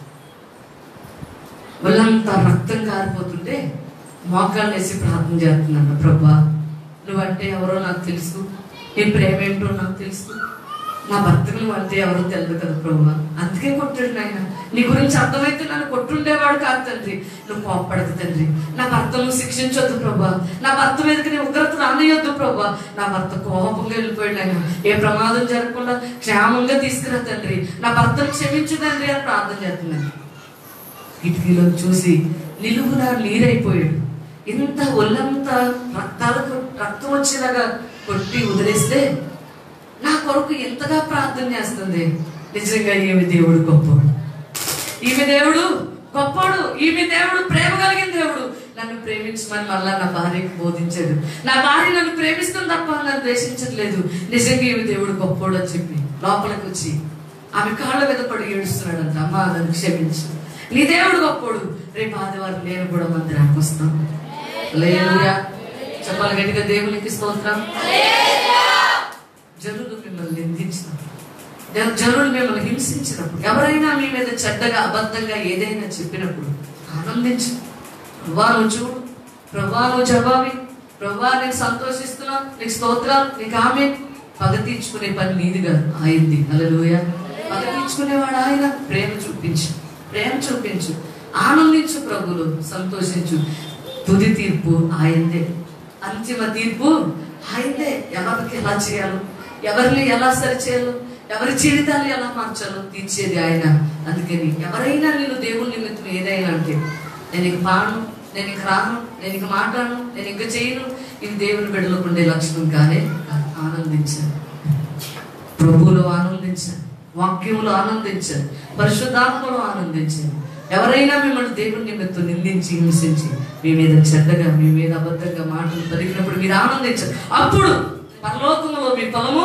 వాళ్ళంతా రక్తం కారిపోతుంటే మోకాళ్ళు వేసి ప్రార్థన చేస్తున్నాను ప్రభా నువ్వంటే ఎవరో నాకు తెలుసు నీ ప్రేమ ఏంటో నాకు తెలుసు నా భర్తకు నువ్వు అంటే ఎవరో తెలియదు కదా ప్రభు అందుకే కొట్టాడు నాయన నీ గురించి అర్థమైతే నన్ను కొట్టుండేవాడు కాదు తండ్రి నువ్వు కోప్పడదు తండ్రి నా భర్తను శిక్షించొద్దు ప్రభా నా భర్త మీదకి నీ ఉగ్రత రానియొద్దు ప్రభా నా భర్త కోపంగా వెళ్ళిపోయాడు ఆయన ఏ ప్రమాదం జరగకుండా క్షేమంగా తీసుకురా తండ్రి నా భర్తను క్షమించు తండ్రి అని ప్రార్థన చేస్తున్నాను కిటికీలో చూసి నిలువున నీరైపోయాడు ఇంత ఒళ్ళంతా రక్తాలకు రక్తం వచ్చేలాగా కొట్టి వదిలేస్తే నా కొరకు ఎంతగా ప్రార్థన చేస్తుంది నిజంగా ఈమె దేవుడు గొప్పవాడు ఈమె దేవుడు గొప్పవాడు ఈమె దేవుడు ప్రేమ కలిగిన దేవుడు నన్ను ప్రేమించమని మళ్ళా నా భార్యకి బోధించాడు నా భార్య నన్ను ప్రేమిస్తుంది తప్ప నన్ను ద్వేషించట్లేదు నిజంగా ఈమె దేవుడు గొప్పవాడు అని చెప్పి లోపలికి వచ్చి ఆమె కాళ్ళ మీద పడి ఏడుస్తున్నాడంట అమ్మా నన్ను క్షమించు నీ దేవుడు గొప్పోడు రేపు ఆదివారం నేను కూడా మందిరానికి వస్తాను లేలుయా చెప్పాలి గట్టిగా దేవునికి స్తోత్రం జనులు మిమ్మల్ని నిందించినప్పుడు జన- జనులు మిమ్మల్ని హింసించినప్పుడు ఎవరైనా మీ మీద చెడ్డగా అబద్ధంగా ఏదైనా చెప్పినప్పుడు ఆనందించు ప్రభా నువ్వు చూడు ప్రభా నువ్వు జవాబి ప్రభా నేను సంతోషిస్తున్నా నీకు స్తోత్రాలు నీకు ఆమె పగ తీర్చుకునే పని నీది కాదు ఆయింది అలలోయ పగ తీర్చుకునేవాడు ఆయన ప్రేమ చూపించు ప్రేమ చూపించు ఆనందించు ప్రభులు సంతోషించు తుది తీర్పు ఆయందే అంతిమ తీర్పు ఆయనే ఎవరికి ఎలా చేయాలో ఎవరిని ఎలా సరిచేయాలో ఎవరి జీవితాలు ఎలా మార్చాలో తీర్చేది ఆయన అందుకని ఎవరైనా నేను దేవుని నిమిత్తం ఏదైనా అంటే నేను ఇక పాడను నేను ఇక రాను నేను ఇక మాట్లాడను నేను ఇక చేయను ఇది దేవుని బిడ్డలకు ఉండే లక్షణం కానీ ఆనందించాను ప్రభువులో ఆనందించాను వాక్యములో ఆనందించాను పరిశుద్ధాత్మలో ఆనందించాను ఎవరైనా మిమ్మల్ని దేవుని నిమిత్తం నిందించి హింసించి మీ మీద చెడ్డగా మీ మీద అబద్ధంగా మాటలు పలికినప్పుడు మీరు ఆనందించారు అప్పుడు పరలోకములో మీ ఫలము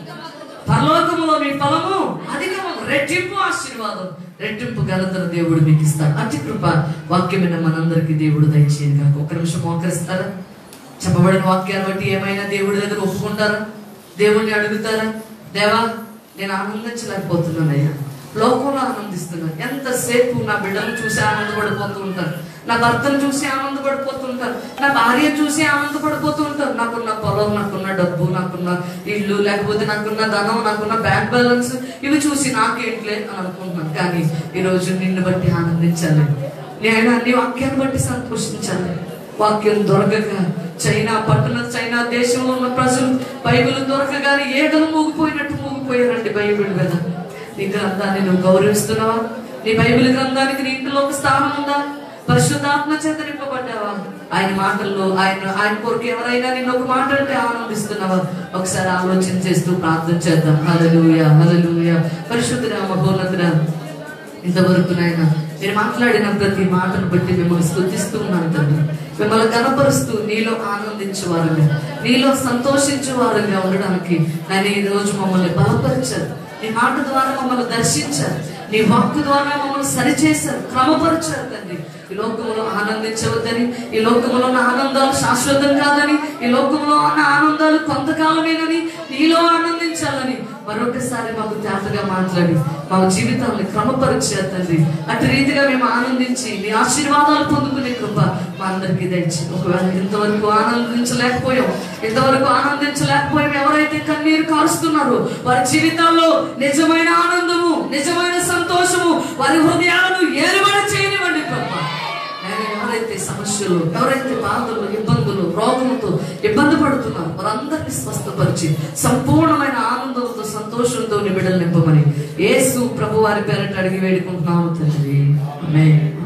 పరలోకములో మీ ఫలము అధికము రెట్టింపు ఆశీర్వాదం రెట్టింపు ఘనతను దేవుడు మీకు ఇస్తాడు అతి కృప వాక్యమైన మనందరికీ దేవుడు దయచేయను కాక ఒక నిమిషం మోకరిస్తారా చెప్పబడిన వాక్యాన్ని బట్టి ఏమైనా దేవుడి దగ్గర ఒప్పుకుంటారా దేవుణ్ణి అడుగుతారా దేవా నేను ఆనందించలేకపోతున్నానయ్యా లోకంలో ఆనందిస్తున్నాను ఎంతసేపు నా బిడ్డను చూసి ఆనందపడిపోతూ ఉంటాను నా భర్తను చూసి ఆనందపడిపోతూ ఉంటాను నా భార్య చూసి ఆనందపడిపోతూ ఉంటాను నాకున్న పొలం నాకున్న డబ్బు నాకున్న ఇల్లు లేకపోతే నాకున్న ధనం నాకున్న బ్యాంక్ బ్యాలెన్స్ ఇవి చూసి నాకేంట్లే అని అనుకుంటున్నాను కానీ ఈరోజు నిన్ను బట్టి ఆనందించాలి నేను నీ వాక్యాన్ని బట్టి సంతోషించాలి వాక్యం దొరకక చైనా పట్టణ చైనా దేశంలో ఉన్న ప్రజలు బైబిల్ దొరకగానే ఏగలు మూగిపోయినట్టు మూగిపోయారండి బైబిల్ కదా నీ గ్రంథాన్ని నువ్వు గౌరవిస్తున్నావా నీ బైబిల్ గ్రంథానికి నీ ఇంటిలో ఒక స్థానం ఉందా పరిశుద్ధాత్మ చేత నింపబడ్డావా ఆయన మాటల్లో ఆయన ఆయన కొరకు ఎవరైనా నిన్ను ఒక మాట అంటే ఆనందిస్తున్నావా ఒకసారి ఆలోచన చేస్తూ ప్రార్థన చేద్దాం హల్లెలూయా హల్లెలూయా పరిశుద్ధుడా మహోన్నతుడా ఇంతవరకు నాయన మీరు మాట్లాడిన ప్రతి మాటను బట్టి మిమ్మల్ని స్థుతిస్తూ ఉన్నాను తండ్రి మిమ్మల్ని కనపరుస్తూ నీలో ఆనందించే వారుగా నీలో సంతోషించే వారుగా ఉండడానికి నేను ఈ రోజు మమ్మల్ని బలపరిచారు నీ మాట ద్వారా మమ్మల్ని దర్శించారు నీ వాక్కు ద్వారా మమ్మల్ని సరిచేశారు క్రమపరిచారు తండ్రి ఈ లోకంలో ఆనందించవద్దని ఈ లోకంలో ఉన్న ఆనందాలు శాశ్వతం కాదని ఈ లోకంలో ఉన్న ఆనందాలు కొంతకాలమేనని నీలో ఆనందించాలని మరొకసారి మాకు తేటగా మాట్లాడి మా జీవితాన్ని క్రమపరిచారు తండ్రి అటు రీతిగా మేము ఆనందించి నీ ఆశీర్వాదాలు పొందుకునే కృప మా అందరికీ దయచి ఒకవేళ ఇంతవరకు ఆనందించలేకపోయాం ఇంతవరకు ఆనందించలేకపోయాం ఎవరైతే కన్నీరు కారుస్తున్నారో వారి జీవితాల్లో నిజమైన ఆనందము నిజమైన సంతోషము వారి హృదయాలను ఏలుబడి చేయనివ్వండి ప్రభా నేను ఎవరైతే సమస్యలు ఎవరైతే బాధలు ఇబ్బందులు రోగంతో ఇబ్బంది పడుతున్నారు వారందరినీ స్వస్థపరిచి సంపూర్ణమైన ఆనందంతో సంతోషంతో నీ బిడ్డలు నింపమని యేసు ప్రభు వారి పేరట అడిగి వేడుకుంటున్నాము తండ్రి ఆమేన్